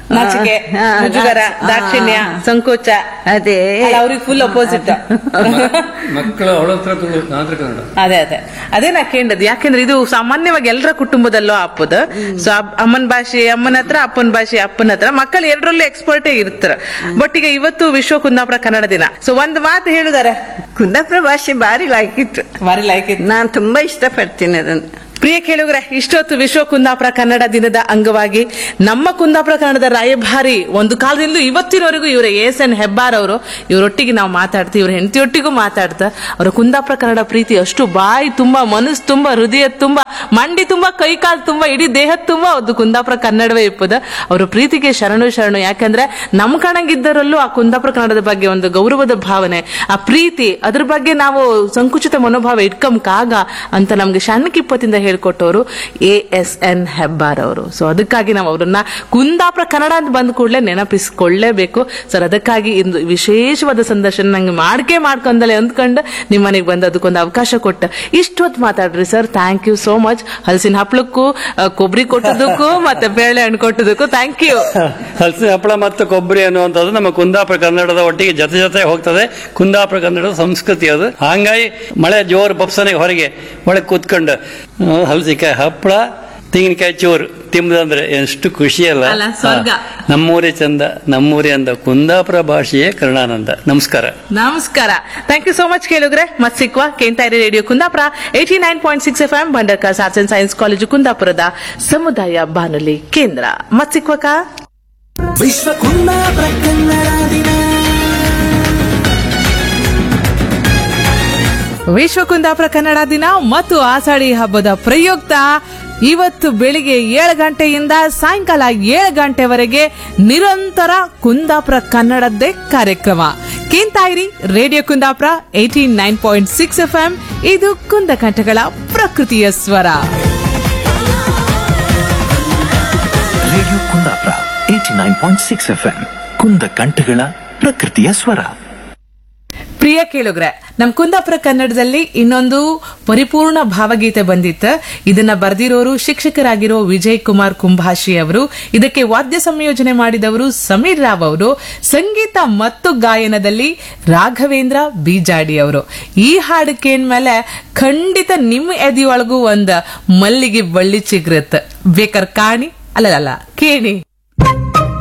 ನಾಚಿಕೆ ಹಾ, ಮುಜುಗರ ಹಾ, ದಾಕ್ಷಿಣ್ಯ ಹಾ. ಸಂಕೋಚ ಅದೇ ಅವ್ರಿಗೆ ಫುಲ್ ಅಪೋಸಿಟ್ ಮಕ್ಕಳು ಅವಳ ಹತ್ರ ತುಳು ನಾತ್ರ ಕನ್ನಡ ಅದೇ ಅದೇ ಅದೇ ನಾ ಕೇಂದ್ರದ್ದು ಯಾಕೆಂದ್ರೆ ಇದು ಸಾಮಾನ್ಯವಾಗಿ ಎಲ್ಲರ ಕುಟುಂಬದಲ್ಲೂ ಅಪ್ಪದ ಸೊ ಅಮ್ಮನ ಭಾಷೆ ಅಮ್ಮನ ಹತ್ರ ಅಪ್ಪನ ಭಾಷೆ ಅಪ್ಪನ ಹತ್ರ ಮಕ್ಕಳು ಎರಡರಲ್ಲೂ ಎಕ್ಸ್ಪರ್ಟೇ ಇರ್ತಾರ ಬಟ್ ಈಗ ಇವತ್ತು ವಿಶ್ವ ಕುಂದಾಪುರ ಕನ್ನಡ ದಿನ ಸೊ ಒಂದ್ ಮಾತು ಹೇಳಿದಾರೆ ಕುಂದಾಪುರ ಭಾಷೆ ಭಾರಿ ಲಾಯ್ಕಿತ್ತು ಬಾರಿ ಲೈಕ್ ಇತ್ತು ನಾನು ತುಂಬಾ ಇಷ್ಟಪಡ್ತೀನಿ ಅದನ್ನು ಪ್ರಿಯ ಕೇಳುಗರೆ ಇಷ್ಟೊತ್ತು ವಿಶ್ವ ಕುಂದಾಪುರ ಕನ್ನಡ ದಿನದ ಅಂಗವಾಗಿ ನಮ್ಮ ಕುಂದಾಪುರ ಕನ್ನಡದ ರಾಯಭಾರಿ ಒಂದು ಕಾಲದಿಂದ ಇವತ್ತಿನವರೆಗೂ ಇವರ ಎಸ್ ಎನ್ ಹೆಬ್ಬಾರ್ ಅವರು ಇವರೊಟ್ಟಿಗೆ ನಾವು ಮಾತಾಡ್ತೀವಿ ಇವ್ರ ಹೆಂಡತಿಯೊಟ್ಟಿಗೂ ಮಾತಾಡ್ತಾ ಅವರ ಕುಂದಾಪುರ ಕನ್ನಡ ಪ್ರೀತಿ ಅಷ್ಟು ಬಾಯಿ ತುಂಬಾ ಮನಸ್ಸು ತುಂಬಾ ಹೃದಯ ತುಂಬಾ ಮಂಡಿ ತುಂಬಾ ಕೈ ಕಾಲು ತುಂಬಾ ಇಡೀ ದೇಹದ ತುಂಬಾ ಒಂದು ಕುಂದಾಪುರ ಕನ್ನಡವೇ ಇಪ್ಪದ ಅವರ ಪ್ರೀತಿಗೆ ಶರಣು ಶರಣು ಯಾಕಂದ್ರೆ ನಮ್ಮ ಕಣಗಿದ್ದರಲ್ಲೂ ಆ ಕುಂದಾಪುರ ಕನ್ನಡದ ಬಗ್ಗೆ ಒಂದು ಗೌರವದ ಭಾವನೆ ಆ ಪ್ರೀತಿ ಅದ್ರ ಬಗ್ಗೆ ನಾವು ಸಂಕುಚಿತ ಮನೋಭಾವ ಇಟ್ಕಂಕಾಗ ಅಂತ ನಮ್ಗೆ ಸಣ್ಣಕಿಪ್ಪತ್ತಿಂದ ಹೇಳ್ಕೊಟ್ಟವರು ಎ ಎಸ್ ಎನ್ ಹೆಬ್ಬಾರ್ ಅವರು ಸೊ ಅದಕ್ಕಾಗಿ ನಾವು ಅವರನ್ನ ಕುಂದಾಪುರ ಕನ್ನಡ ಅಂತ ಬಂದ ಕೂಡಲೇ ನೆನಪಿಸ್ಕೊಳ್ಳೇಬೇಕು ಸರ್ ಅದಕ್ಕಾಗಿ ಇಂದು ವಿಶೇಷವಾದ ಸಂದರ್ಶನ ನಂಗೆ ಮಾಡ್ಕೆ ಮಾಡ್ಕೊಂಡಲೆ ಅಂದ್ಕೊಂಡು ನಿಮ್ಮ ಮನೆಗೆ ಬಂದು ಅದಕ್ಕೊಂದು ಅವಕಾಶ ಕೊಟ್ಟ ಇಷ್ಟೊತ್ತು ಮಾತಾಡ್ರಿ sir thank you so much ಹಲಸಿನ ಹಪ್ಳಕ್ಕೂ ಆ, ಕೊಬ್ಬರಿ ಕೊಟ್ಟದಕ್ಕೂ ಮತ್ತೆ ಬೇಳೆ ಹಣ್ಣು ಕೊಟ್ಟದಕ್ಕೂ ಥ್ಯಾಂಕ್ ಯು ಹಲಸಿನ ಹಪ್ಪಳ ಮತ್ತು ಕೊಬ್ಬರಿ ಅನ್ನುವಂಥದ್ದು ನಮ್ಮ ಕುಂದಾಪುರ ಕನ್ನಡದ ಒಟ್ಟಿಗೆ ಜೊತೆ ಜೊತೆ ಹೋಗ್ತದೆ ಕುಂದಾಪುರ ಕನ್ನಡದ ಸಂಸ್ಕೃತಿ ಅದು ಹಂಗಾಗಿ ಮಳೆ ಜೋರು ಬಪ್ಸನೆ ಹೊರಗೆ ಒಳಗೆ ಕೂತ್ಕೊಂಡು ಆ, ಹಲಸಿಕಾಯಿ ಹಪ್ಪಳ ತೆಂಗಿನಕಾಯಿ ಚೋರು ತಿಂಬದಂದ್ರೆ ಎಷ್ಟು ಖುಷಿ ಅಲ್ಲ ಅಲ್ಲ, ಸ್ವರ್ಗ. ಹಾ. ನಮ್ಮೂರೇ ಚಂದ ನಮ್ಮೂರೇ ಅಂದ ಕುಂದಾಪುರ ಭಾಷೆಯೇ ಕರುಣಾನಂದ ನಮಸ್ಕಾರ ನಮಸ್ಕಾರ ಥ್ಯಾಂಕ್ ಯು ಸೋ ಮಚ್ ಕೇಳಿದ್ರೆ ಮತ್ ಸಿಕ್ವಾ ಕೇಂತಾಯಿರಿ radio Kundapura eighty nine point six F M Bhandarkars arts and science college ಕುಂದಾಪುರದ ಸಮುದಾಯ ಬಾನುಲಿ ಕೇಂದ್ರ ಮತ್ ಸಿಕ್ವಕ ವಿಶ್ವ ಕುಂದಾಪುರ ಕನ್ನಡ ದಿನ ವಿಶ್ವ ಕುಂದಾಪುರ ಕನ್ನಡ ದಿನ ಮತ್ತು ಆಷಾಢಿ ಹಬ್ಬದ ಪ್ರಯುಕ್ತ ಇವತ್ತು ಬೆಳಿಗ್ಗೆ ಏಳು ಗಂಟೆಯಿಂದ ಸಾಯಂಕಾಲ ಏಳು ಗಂಟೆವರೆಗೆ ನಿರಂತರ ಕುಂದಾಪುರ ಕನ್ನಡದ್ದೇ ಕಾರ್ಯಕ್ರಮ ಕೇಂತಾಯಿರಿ radio Kundapura eighty nine point six F M ಇದು ಕುಂದಕಂಠಗಳ ಪ್ರಕೃತಿಯ ಸ್ವರ radio Kundapura eighty nine point six F M ಕುಂದ ಕಂಠಗಳ ಪ್ರಕೃತಿಯ ಸ್ವರ ಪ್ರಿಯ ಕೇಳುಗ್ರೆ ನಮ್ ಕುಂದಾಪುರ ಕನ್ನಡದಲ್ಲಿ ಇನ್ನೊಂದು ಪರಿಪೂರ್ಣ ಭಾವಗೀತೆ ಬಂದಿತ್ತು ಇದನ್ನ ಬರೆದಿರೋರು ಶಿಕ್ಷಕರಾಗಿರೋ ವಿಜಯ್ ಕುಮಾರ್ ಕುಂಭಾಷಿ ಅವರು ಇದಕ್ಕೆ ವಾದ್ಯ ಸಂಯೋಜನೆ ಮಾಡಿದವರು ಸಮೀರ್ ರಾವ್ ಅವರು ಸಂಗೀತ ಮತ್ತು ಗಾಯನದಲ್ಲಿ ರಾಘವೇಂದ್ರ ಬೀಜಾಡಿ ಅವರು ಈ ಹಾಡು ಕೇಳ್ಮೇಲೆ ಖಂಡಿತ ನಿಮ್ಮ ಎದೆಯೊಳಗೂ ಒಂದ್ ಮಲ್ಲಿಗೆ ಬಳ್ಳಿ ಚಿಗ್ರತ್ ಬೇಕಾರ ಕಾಣಿ ಅಲ್ಲಲ್ಲ ಕೇಣಿ